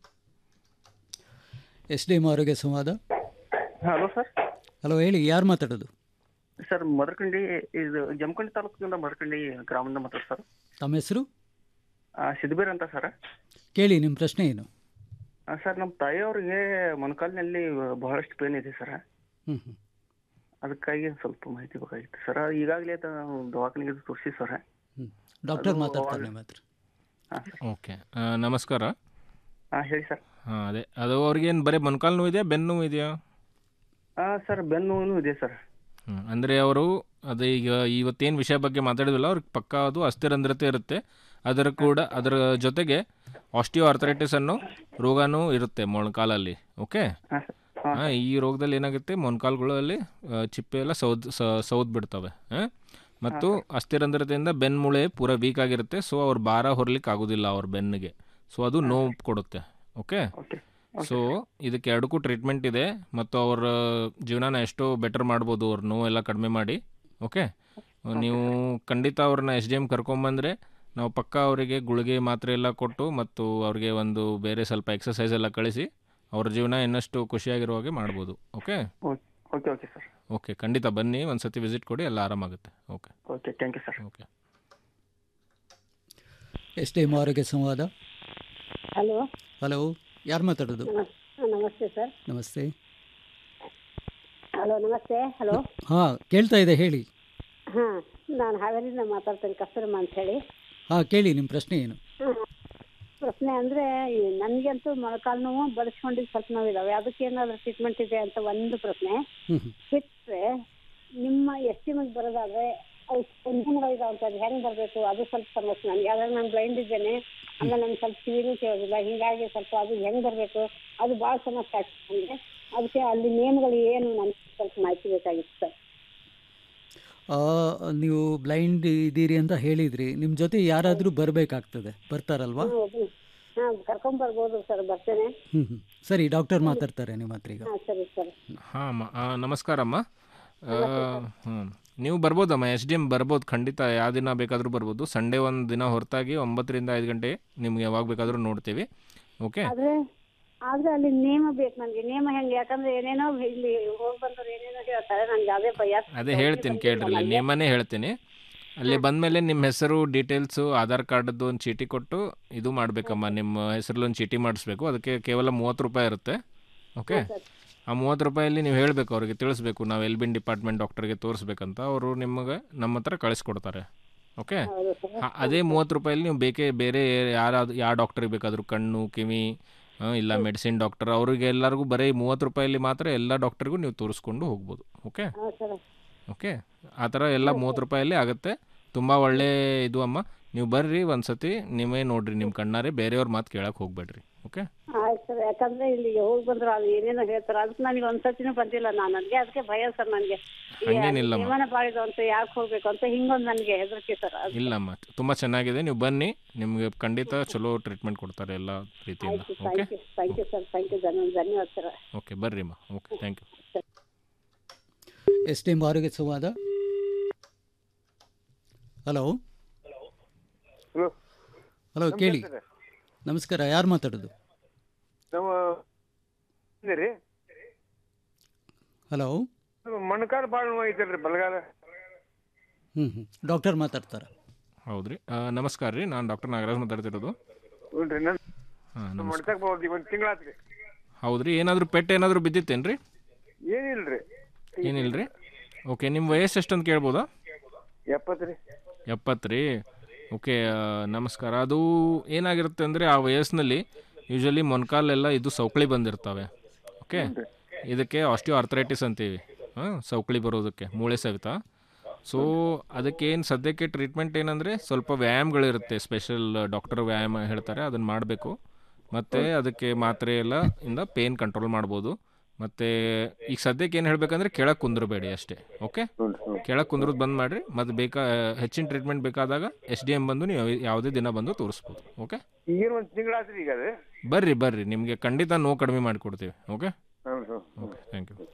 S D M ಆರೋಗ್ಯ ಸಂವಾದ ಹಲೋ ಸರ್ ಹಲೋ ಹೇಳಿ ಯಾರು ಮಾತಾಡೋದು ಸರ್ ಮದರಕಂಡಿ ಇದು ಜಮಖಂಡಿ ತಾಲೂಕಿನಿಂದ ಮದರಕಂಡಿ ಗ್ರಾಮದಿಂದ ಮಾತಾಡ್ ಸರ್ ತಮ್ಮ ಹೆಸರು ಸಿದ್ಬೇರ್ ಅಂತ ಸರ್ ಕೇಳಿ ನಿಮ್ಮ ಪ್ರಶ್ನೆ ಏನು ಸರ್ ನಮ್ಮ ತಾಯಿಯವ್ರಿಗೆ ಮೊಣಕಾಲಿನಲ್ಲಿ ಬಹಳಷ್ಟು ಪೇನ್ ಇದೆ ಸರ್ ಹ್ಞೂ ಹ್ಞೂ ಅದಕ್ಕಾಗಿ ಸ್ವಲ್ಪ ಮಾಹಿತಿ ಬೇಕಾಗಿತ್ತು ಸರ್ ಈಗಾಗಲೇ ದವಾಖಾನೆಗೆ ತೋರಿಸಿ ಸರ್ ಡಾಕ್ಟರ್ ಅದು ಮಾತಾಡ್ತಾರೆ ಅವಾಗ- ನಿಮ್ಮ ಹತ್ರ ಓಕೆ ನಮಸ್ಕಾರ ಹಾಂ ಹೇಳಿ ಸರ್ ಹಾಂ ಅದೇ ಅದು ಅವ್ರಿಗೇನು ಬರೀ ಮೊಣಕಾಲು ನೋವು ಇದೆಯಾ ಬೆನ್ನು ನೋವು ಇದೆಯಾ ಹಾಂ ಸರ್ ಬೆನ್ನು ನೋವು ಇದೆ ಸರ್ ಹ್ಮ್. ಅಂದರೆ ಅವರು ಅದು ಈಗ ಇವತ್ತೇನು ವಿಷಯ ಬಗ್ಗೆ ಮಾತಾಡಿದ್ವಲ್ಲ ಅವ್ರಿಗೆ ಪಕ್ಕ ಅದು ಅಸ್ಥಿರಂಧ್ರತೆ ಇರುತ್ತೆ ಅದರ ಕೂಡ ಅದರ ಜೊತೆಗೆ ಆಸ್ಟಿಯೋ ಆರ್ಥರೈಟಿಸ್ ಅನ್ನೋ ರೋಗನೂ ಇರುತ್ತೆ ಮೊಣಕಾಲಲ್ಲಿ ಓಕೆ ಹಾಂ ಈ ರೋಗದಲ್ಲಿ ಏನಾಗುತ್ತೆ ಮೊಣಕಾಲುಗಳಲ್ಲಿ ಆ, ಚಿಪ್ಪೆ ಎಲ್ಲ ಸೌದ್ ಸ- ಸೌದ್ ಬಿಡ್ತವೆ ಆ? ಮತ್ತು ಅಸ್ಥಿರಂಧ್ರತೆಯಿಂದ ಬೆನ್ಮೂಳೆ ಪೂರ ವೀಕ್ ಆಗಿರುತ್ತೆ ಸೊ ಅವ್ರ ಭಾರ ಹೊರ್ಲಿಕ್ಕೆ ಆಗೋದಿಲ್ಲ ಅವ್ರ ಬೆನ್ನಿಗೆ ಸೊ ಅದು ನೋವು ಕೊಡುತ್ತೆ ಓಕೆ ಸೊ ಇದಕ್ಕೆ ಎರಡಕ್ಕೂ ಟ್ರೀಟ್ಮೆಂಟ್ ಇದೆ ಮತ್ತು ಅವರ ಜೀವನನ ಎಷ್ಟೋ ಬೆಟರ್ ಮಾಡ್ಬೋದು ಅವ್ರ ನೋವೆಲ್ಲ ಕಡಿಮೆ ಮಾಡಿ ಓಕೆ ನೀವು ಖಂಡಿತ ಅವ್ರನ್ನ ಎಸ್ ಡಿ ಎಮ್ ಕರ್ಕೊಂಬಂದರೆ ನಾವು ಪಕ್ಕ ಅವರಿಗೆ ಗುಳಿಗೆ ಮಾತ್ರೆ ಎಲ್ಲ ಕೊಟ್ಟು ಮತ್ತು ಅವ್ರಿಗೆ ಒಂದು ಬೇರೆ ಸ್ವಲ್ಪ ಎಕ್ಸಸೈಸ್ ಎಲ್ಲ ಕಳಿಸಿ ಅವ್ರ ಜೀವನ ಇನ್ನಷ್ಟು ಖುಷಿಯಾಗಿರೋ ಹಾಗೆ ಮಾಡ್ಬೋದು okay okay okay sir okay ಖಂಡಿತ ಬನ್ನಿ ಒಂದು ಸತಿ ವಿಸಿಟ್ ಕೊಡಿ ಎಲ್ಲ ಆರಾಮಾಗುತ್ತೆ okay okay thank you sir okay S D M ಆರೋಗ್ಯ ಸಂವಾದ ಹಲೋ ಹಲೋ ಯಾರು ಮಾತಾಡೋದು ನಮಸ್ತೆ ಸರ್ ನಮಸ್ತೆ ಹಲೋ ನಮಸ್ತೆ ಹಲೋ ಹಾಂ ಕೇಳ್ತಾ ಇದೆ ಹೇಳಿ ಹಾಂ ನಾನು ಹಾವೇರಿಯಿಂದ ಮಾತಾಡ್ತೇನೆ ಕಸ್ತೂರಮ್ಮ ಅಂತ ಹೇಳಿ ಹಾಂ ಕೇಳಿ ನಿಮ್ಮ ಪ್ರಶ್ನೆ ಏನು ಹ್ಮ್. ಪ್ರಶ್ನೆ ಅಂದರೆ ನನಗಂತೂ ಮೊಳಕಾಲು ನೋವು ಬಡಿಸ್ಕೊಂಡಿದ್ದು ಸ್ವಲ್ಪ ನೋವಿದಾವೆ ಅದಕ್ಕೆ ಏನಾದರೂ ಟ್ರೀಟ್ಮೆಂಟ್ ಇದೆ ಅಂತ ಒಂದು ಪ್ರಶ್ನೆ ಹ್ಞೂ ಹ್ಞೂ ಬಿಟ್ಟರೆ ನಿಮ್ಮ ಎಸ್ಟಿಮೇಟ್ ಬರೋದಾದ್ರೆ ಅವು ನಿಯಮಗಳಿದಾವೆ ಅಂತ ಅದು ಹೆಂಗೆ ಬರಬೇಕು ಅದು ಸ್ವಲ್ಪ ಸಮಸ್ಯೆ ನನಗೆ ಯಾವಾಗ ನಾನು ಬ್ಲೈಂಡ್ ಇದ್ದೇನೆ ಆಮೇಲೆ ನನಗೆ ಸ್ವಲ್ಪ ಕಿವಿನೂ ಕೇಳೋದಿಲ್ಲ ಹೀಗಾಗಿ ಸ್ವಲ್ಪ ಅದು ಹೆಂಗೆ ಬರಬೇಕು ಅದು ಭಾಳ ಸಮಸ್ಯೆ ಆಗ್ತದೆ ನನಗೆ ಅದಕ್ಕೆ ಅಲ್ಲಿ ನಿಯಮಗಳು ಏನು ನನಗೆ ಸ್ವಲ್ಪ ಮಾಹಿತಿ ಬೇಕಾಗಿತ್ತು ಸರ್ ಆ, ನೀವು ಬ್ಲೈಂಡ್ ಇದ್ದೀರಿ ಅಂತ ಹೇಳಿದ್ರಿ ನಿಮ್ಮ ಜೊತೆ ಯಾರಾದರೂ ಬರಬೇಕಾಗ್ತದೆ ಬರ್ತಾರಲ್ವಾ ಹಾ ಕರ್ಕೊಂಡ್ ಬರ್ಬೋದು ಸರ್ ಬರ್ತೇನೆ ಹ್ಞೂ ಹ್ಞೂ ಸರಿ ಡಾಕ್ಟರ್ ಮಾತಾಡ್ತಾರೆ ನಿಮ್ಮ ಹತ್ರ ಈಗ ಹಾ ಸರಿ ಸರ್ ಹಾಂ ಅಮ್ಮ ಆ, ನಮಸ್ಕಾರಮ್ಮ ಹ್ಞೂ ನೀವು ಬರ್ಬೋದಮ್ಮ ಎಸ್ ಡಿ ಎಮ್ ಬರ್ಬೋದು ಖಂಡಿತ ಯಾವ ದಿನ ಬೇಕಾದರೂ ಬರ್ಬೋದು ಸಂಡೇ ಒಂದು ದಿನ ಹೊರತಾಗಿ ಒಂಬತ್ತರಿಂದ ಐದು ಗಂಟೆ ನಿಮ್ಗೆ ಯಾವಾಗ ಬೇಕಾದರೂ ನೋಡ್ತೀವಿ ಓಕೆ ಆದ್ರೆ ಆದ್ರೆ ಅಲ್ಲಿ ನೇಮ ಬೇಕು ನನ್ಗೆ ನೇಮ ಹೆಂಗೆ ಯಾಕಂದ್ರೆ ಏನೇನೋ ಇಲ್ಲಿ ಹೋಗಿ ಬಂದವ್ರು ಏನೇನೋ ಹೇಳ್ತಾರೆ ನನ್ಗೆ ಅದೇ ಭಯ ಅದೇ ಹೇಳ್ತೀನಿ ಕೇಳ್ರಿ ಇಲ್ಲಿ ನಿಮ್ಮನ್ನೇ ಹೇಳ್ತೀನಿ ಅಲ್ಲಿ ಬಂದಮೇಲೆ ನಿಮ್ಮ ಹೆಸರು ಡೀಟೇಲ್ಸು ಆಧಾರ್ ಕಾರ್ಡದ್ದು ಒಂದು ಚೀಟಿ ಕೊಟ್ಟು ಇದು ಮಾಡಬೇಕಮ್ಮ ನಿಮ್ಮ ಹೆಸರಲ್ಲಿ ಒಂದು ಚೀಟಿ ಮಾಡಿಸ್ಬೇಕು ಅದಕ್ಕೆ ಕೇವಲ ಮೂವತ್ತು ರೂಪಾಯಿ ಇರುತ್ತೆ ಓಕೆ ಆ ಮೂವತ್ತು ರೂಪಾಯಲ್ಲಿ ನೀವು ಹೇಳಬೇಕು ಅವ್ರಿಗೆ ತಿಳಿಸ್ಬೇಕು ನಾವು ಎಲ್ಬಿನ್ ಡಿಪಾರ್ಟ್ಮೆಂಟ್ ಡಾಕ್ಟರ್ಗೆ ತೋರಿಸ್ಬೇಕಂತ ಅವರು ನಿಮಗೆ ನಮ್ಮ ಹತ್ರ ಕಳಿಸ್ಕೊಡ್ತಾರೆ ಓಕೆ ಆ- ಅದೇ ಮೂವತ್ತು ರೂಪಾಯಲ್ಲಿ ನೀವು ಬೇಕೇ ಬೇರೆ ಯಾರಾದ್ರು ಯಾವ ಡಾಕ್ಟ್ರಿಗೆ ಬೇಕಾದರೂ ಕಣ್ಣು ಕಿವಿ ಆ, ಇಲ್ಲ ಮೆಡಿಸಿನ್ ಡಾಕ್ಟರ್ ಅವರಿಗೆ ಎಲ್ಲರಿಗೂ ಬರೀ ಮೂವತ್ತು ರೂಪಾಯಲ್ಲಿ ಮಾತ್ರ ಎಲ್ಲ ಡಾಕ್ಟರ್ಗೂ ನೀವು ತೋರಿಸ್ಕೊಂಡು ಹೋಗ್ಬೋದು ಓಕೆ ಹಾ ಸರ್ ಓಕೆ ಆ ಥರ ಎಲ್ಲ ಮೂವತ್ತು ರೂಪಾಯಲ್ಲಿ ಆಗುತ್ತೆ ತುಂಬ ಒಳ್ಳೆ ಇದು ಅಮ್ಮ ನೀವು ಬರ್ರಿ ಒಂದು ಸತಿ ನೀವೇ ನೋಡ್ರಿ ನಿಮ್ಮ ಕಣ್ಣಾರೆ ಬೇರೆಯವ್ರ ಮಾತು ಕೇಳಕ್ಕೆ ಹೋಗ್ಬೇಡ್ರಿ ಓಕೆ ಆಯ್ತು ಸರ್ ಯಾಕಂದ್ರೆ ಇಲ್ಲಿಗೆ ಹೋಗಿ ಬಂದ್ರು ಅದು ಏನೇನೋ ಹೇಳ್ತಾರೆ ಅದಕ್ಕೆ ನನಗೆ ಒಂದ್ಸತಿನೂ ಬಂದಿಲ್ಲ ನಾನು ನನಗೆ ಅದಕ್ಕೆ ಭಯ ಸರ್ ನನಗೆ ಹಂಗೇನಿಲ್ಲಮ್ಮ. ಜೀವನ ಬಾಳಿದು ಅಂತ ಯಾಕೆ ಹೋಗ್ಬೇಕು ಅಂತ ಹಿಂಗೊಂದು ನನಗೆ ಹೆದರಿಕೆ ಸರ್ ಅದು ಇಲ್ಲಮ್ಮ ತುಂಬ ಚೆನ್ನಾಗಿದೆ ನೀವು ಬನ್ನಿ ನಿಮಗೆ ಖಂಡಿತ ಚಲೋ ಟ್ರೀಟ್ಮೆಂಟ್ ಕೊಡ್ತಾರೆ ಎಲ್ಲ ರೀತಿಯಿಂದ ಆಯ್ತು okay thank you thank you sir thank you ಧನ್ಯ ಧನ್ಯವಾದ ಸರ್ ಓಕೆ ಬರ್ರಿ ಅಮ್ಮ okay thank you S T M ಆರೋಗ್ಯ ಸಂವಾದ ಹಲೋ ಹಲೋ ಹಲೋ ನಮಸ್ತೆ ಕೇಳಿ ಸರ್. ನಮಸ್ಕಾರ ಯಾರು ಮಾತಾಡೋದು ನಮ್ಮ ರೀ ಹಲೋ ಮೊಣಕಾಲು ಭಾಳ ನೋವು ಐತಲ್ರಿ ಬಲಗಾಲ ಹ್ಞೂ ಹ್ಞೂ ಡಾಕ್ಟರ್ ಮಾತಾಡ್ತಾರೆ ಹೌದ್ರಿ ಆ, ನಮಸ್ಕಾರ ರೀ ನಾನು ಡಾಕ್ಟರ್ ನಾಗರಾಜ್ ಮಾತಾಡ್ತಿರೋದು ಹ್ಞೂ ನನ್ ಹಾಂ ನಮ್ಮ ನಮಸ್ಕಾರ ಮಡ್ತಕ್ಕೆ ಹೋಗಿ ಒಂದು ತಿಂಗಳಾತ್ರಿ ಹೌದ್ರಿ ಏನಾದರೂ ಪೆಟ್ ಏನಾದರೂ ಬಿದ್ದಿತ್ತೇನು ರೀ ಏನಿಲ್ರಿ ಏನಿಲ್ಲ ರೀ ಓಕೆ ನಿಮ್ಮ ವಯಸ್ಸು ಎಷ್ಟು ಅಂತ ಕೇಳ್ಬೋದಾ ಎಪ್ಪತ್ತು ರೀ ಎಪ್ಪತ್ತು ರೀ ಓಕೆ ಆ, ನಮಸ್ಕಾರ ಅದು ಏನಾಗಿರುತ್ತೆ ಅಂದರೆ ಆ ವಯಸ್ಸಿನಲ್ಲಿ ಯೂಶಲಿ ಮೊಣಕಾಲೆಲ್ಲ ಇದು ಸೌಕಳಿ ಬಂದಿರ್ತವೆ ಓಕೆ ಇದಕ್ಕೆ ಆಸ್ಟಿಯೋ ಆರ್ಥರೈಟಿಸ್ ಅಂತೀವಿ ಹಾಂ ಸೌಕಳಿ ಬರೋದಕ್ಕೆ ಮೂಳೆ ಸವಿತ ಸೊ ಅದಕ್ಕೆ ಏನು ಸದ್ಯಕ್ಕೆ ಟ್ರೀಟ್ಮೆಂಟ್ ಏನಂದರೆ ಸ್ವಲ್ಪ ವ್ಯಾಯಾಮಗಳಿರುತ್ತೆ ಸ್ಪೆಷಲ್ ಡಾಕ್ಟರ್ ವ್ಯಾಯಾಮ ಹೇಳ್ತಾರೆ ಅದನ್ನು ಮಾಡಬೇಕು ಮತ್ತು ಅದಕ್ಕೆ ಮಾತ್ರೆ ಎಲ್ಲ ಇಂದ ಪೇನ್ ಕಂಟ್ರೋಲ್ ಮಾಡ್ಬೋದು ಮತ್ತು ಈಗ ಸದ್ಯಕ್ಕೆ ಏನು ಹೇಳಬೇಕಂದ್ರೆ ಕೆಳಗೆ ಕುಂದ್ರಬೇಡಿ ಅಷ್ಟೇ ಓಕೆ ಕೆಳಗೆ ಕುಂದ್ರದ್ದು ಬಂದ್ ಮಾಡಿರಿ ಮತ್ತು ಬೇಕಾ ಹೆಚ್ಚಿನ ಟ್ರೀಟ್ಮೆಂಟ್ ಬೇಕಾದಾಗ ಎಸ್ ಡಿ ಎಮ್ ಬಂದು ನೀವು ಯಾವುದೇ ದಿನ ಬಂದು ತೋರಿಸ್ಬೋದು ಓಕೆ ಈಗೇನು ಒಂದು ತಿಂಗಳಾತ್ರಿ ಈಗ ಅದು ಬರ್ರಿ ಬರ್ರಿ ನಿಮಗೆ ಖಂಡಿತ ನೋವು ಕಡಿಮೆ ಮಾಡಿಕೊಡ್ತೀವಿ ಓಕೆ ಹೌದು ಓಕೆ ಥ್ಯಾಂಕ್ ಯು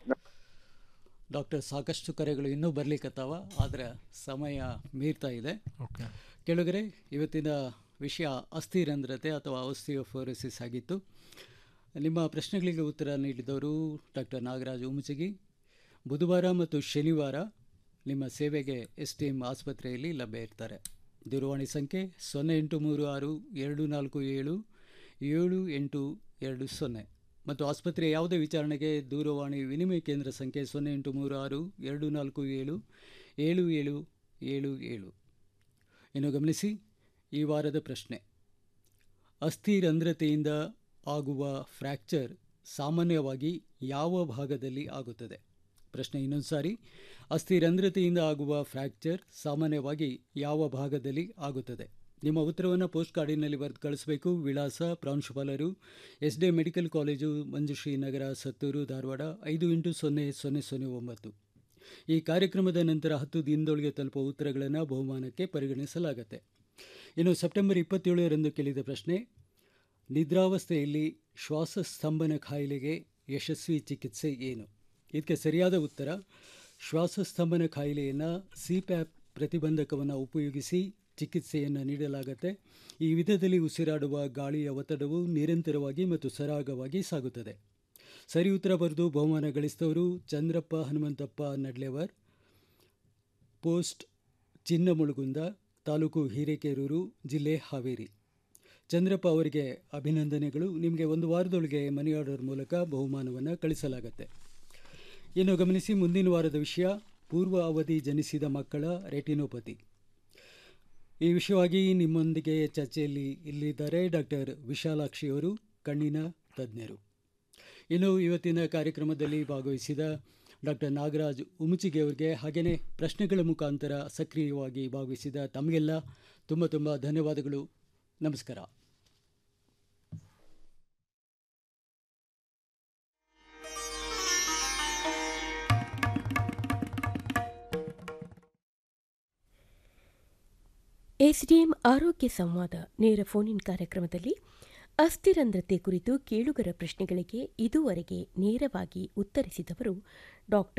ಡಾಕ್ಟರ್ ಸಾಕಷ್ಟು ಕರೆಗಳು ಇನ್ನೂ ಬರ್ಲಿಕ್ಕತ್ತಾವ ಆದರೆ ಸಮಯ ಮೀರ್ತಾ ಇದೆ ಓಕೆ ಕೆಳಗರೆ ಇವತ್ತಿನ ವಿಷಯ ಅಸ್ಥಿರಂಧ್ರತೆ ಅಥವಾ ಆಸ್ಟಿಯೋಫೋರೋಸಿಸ್ ಆಗಿತ್ತು ನಿಮ್ಮ ಪ್ರಶ್ನೆಗಳಿಗೆ ಉತ್ತರ ನೀಡಿದವರು ಡಾಕ್ಟರ್ ನಾಗರಾಜ್ ಉಮಚಗಿ ಬುಧವಾರ ಮತ್ತು ಶನಿವಾರ ನಿಮ್ಮ ಸೇವೆಗೆ ಎಸ್ ಟಿ ಎಮ್ ಆಸ್ಪತ್ರೆಯಲ್ಲಿ ಲಭ್ಯ ಇರ್ತಾರೆ ದೂರವಾಣಿ ಸಂಖ್ಯೆ ಸೊನ್ನೆ ಎಂಟು ಮೂರು ಆರು ಎರಡು ನಾಲ್ಕು ಏಳು ಏಳು ಎಂಟು ಎರಡು ಸೊನ್ನೆ ಮತ್ತು ಆಸ್ಪತ್ರೆಯ ಯಾವುದೇ ವಿಚಾರಣೆಗೆ ದೂರವಾಣಿ ವಿನಿಮಯ ಕೇಂದ್ರ ಸಂಖ್ಯೆ ಸೊನ್ನೆ ಎಂಟು ಮೂರು ಆರು ಎರಡು ನಾಲ್ಕು ಏಳು ಏಳು ಏಳು ಏಳು ಏಳು ಇನ್ನು ಗಮನಿಸಿ ಈ ವಾರದ ಪ್ರಶ್ನೆ ಅಸ್ಥಿರಂಧ್ರತೆಯಿಂದ ಆಗುವ ಫ್ರ್ಯಾಕ್ಚರ್ ಸಾಮಾನ್ಯವಾಗಿ ಯಾವ ಭಾಗದಲ್ಲಿ ಆಗುತ್ತದೆ ಪ್ರಶ್ನೆ ಇನ್ನೊಂದು ಸಾರಿ ಅಸ್ಥಿರಂಧ್ರತೆಯಿಂದ ಆಗುವ ಫ್ರ್ಯಾಕ್ಚರ್ ಸಾಮಾನ್ಯವಾಗಿ ಯಾವ ಭಾಗದಲ್ಲಿ ಆಗುತ್ತದೆ ನಿಮ್ಮ ಉತ್ತರವನ್ನು ಪೋಸ್ಟ್ ಕಾರ್ಡಿನಲ್ಲಿ ಬರೆದು ಕಳಿಸಬೇಕು ವಿಳಾಸ ಪ್ರಾಂಶುಪಾಲರು S D medical college Manjushree Nagar Sattur Dharwad ಐದು ಎಂಟು ಸೊನ್ನೆ ಸೊನ್ನೆ ಸೊನ್ನೆ ಒಂಬತ್ತು ಈ ಕಾರ್ಯಕ್ರಮದ ನಂತರ ಹತ್ತು ದಿನದೊಳಗೆ ತಲುಪುವ ಉತ್ತರಗಳನ್ನು ಬಹುಮಾನಕ್ಕೆ ಪರಿಗಣಿಸಲಾಗುತ್ತೆ ಇನ್ನು ಸೆಪ್ಟೆಂಬರ್ ಇಪ್ಪತ್ತೇಳರಂದು ಕೇಳಿದ ಪ್ರಶ್ನೆ ನಿದ್ರಾವಸ್ಥೆಯಲ್ಲಿ ಶ್ವಾಸಸ್ತಂಭನ ಕಾಯಿಲೆಗೆ ಯಶಸ್ವಿ ಚಿಕಿತ್ಸೆ ಏನು ಇದಕ್ಕೆ ಸರಿಯಾದ ಉತ್ತರ ಶ್ವಾಸಸ್ತಂಭನ ಕಾಯಿಲೆಯನ್ನು ಸಿಪ್ಯಾಪ್ ಪ್ರತಿಬಂಧಕವನ್ನು ಉಪಯೋಗಿಸಿ ಚಿಕಿತ್ಸೆಯನ್ನು ನೀಡಲಾಗುತ್ತೆ ಈ ವಿಧದಲ್ಲಿ ಉಸಿರಾಡುವ ಗಾಳಿಯ ಒತ್ತಡವು ನಿರಂತರವಾಗಿ ಮತ್ತು ಸರಾಗವಾಗಿ ಸಾಗುತ್ತದೆ ಸರಿ ಉತ್ತರ ಬರೆದು ಬಹುಮಾನ ಗಳಿಸಿದವರು ಚಂದ್ರಪ್ಪ ಹನುಮಂತಪ್ಪ ನಡ್ಲೇವರ್ ಪೋಸ್ಟ್ ಚಿನ್ನಮುಳುಗುಂದ ತಾಲೂಕು ಹಿರೇಕೆರೂರು ಜಿಲ್ಲೆ ಹಾವೇರಿ ಚಂದ್ರಪ್ಪ ಅವರಿಗೆ ಅಭಿನಂದನೆಗಳು ನಿಮಗೆ ಒಂದು ವಾರದೊಳಗೆ ಮನಿ ಆರ್ಡರ್ ಮೂಲಕ ಬಹುಮಾನವನ್ನು ಕಳಿಸಲಾಗುತ್ತೆ ಇನ್ನು ಗಮನಿಸಿ ಮುಂದಿನ ವಾರದ ವಿಷಯ ಪೂರ್ವ ಅವಧಿ ಜನಿಸಿದ ಮಕ್ಕಳ ರೆಟಿನೋಪತಿ ಈ ವಿಷಯವಾಗಿ ನಿಮ್ಮೊಂದಿಗೆ ಚರ್ಚೆಯಲ್ಲಿ ಇಲ್ಲಿದ್ದಾರೆ ಡಾಕ್ಟರ್ ವಿಶಾಲಾಕ್ಷಿ ಅವರು ಕಣ್ಣಿನ ತಜ್ಞರು ಇನ್ನು ಇವತ್ತಿನ ಕಾರ್ಯಕ್ರಮದಲ್ಲಿ ಭಾಗವಹಿಸಿದ ಡಾಕ್ಟರ್ ನಾಗರಾಜ್ ಉಮುಚಿಗೆ ಅವರಿಗೆ ಹಾಗೆಯೇ ಪ್ರಶ್ನೆಗಳ ಮುಖಾಂತರ ಸಕ್ರಿಯವಾಗಿ ಭಾಗವಹಿಸಿದ ತಮಗೆಲ್ಲ ತುಂಬ ತುಂಬ ಧನ್ಯವಾದಗಳು ನಮಸ್ಕಾರ ಎಸ್ಡಿಎಂ ಆರೋಗ್ಯ ಸಂವಾದ ನೇರ ಫೋನ್ ಇನ್ ಕಾರ್ಯಕ್ರಮದಲ್ಲಿ ಅಸ್ಥಿರಂಧ್ರತೆ ಕುರಿತು ಕೇಳುಗರ ಪ್ರಶ್ನೆಗಳಿಗೆ ಇದುವರೆಗೆ ನೇರವಾಗಿ ಉತ್ತರಿಸಿದವರು ಡಾಕ್ಟರ್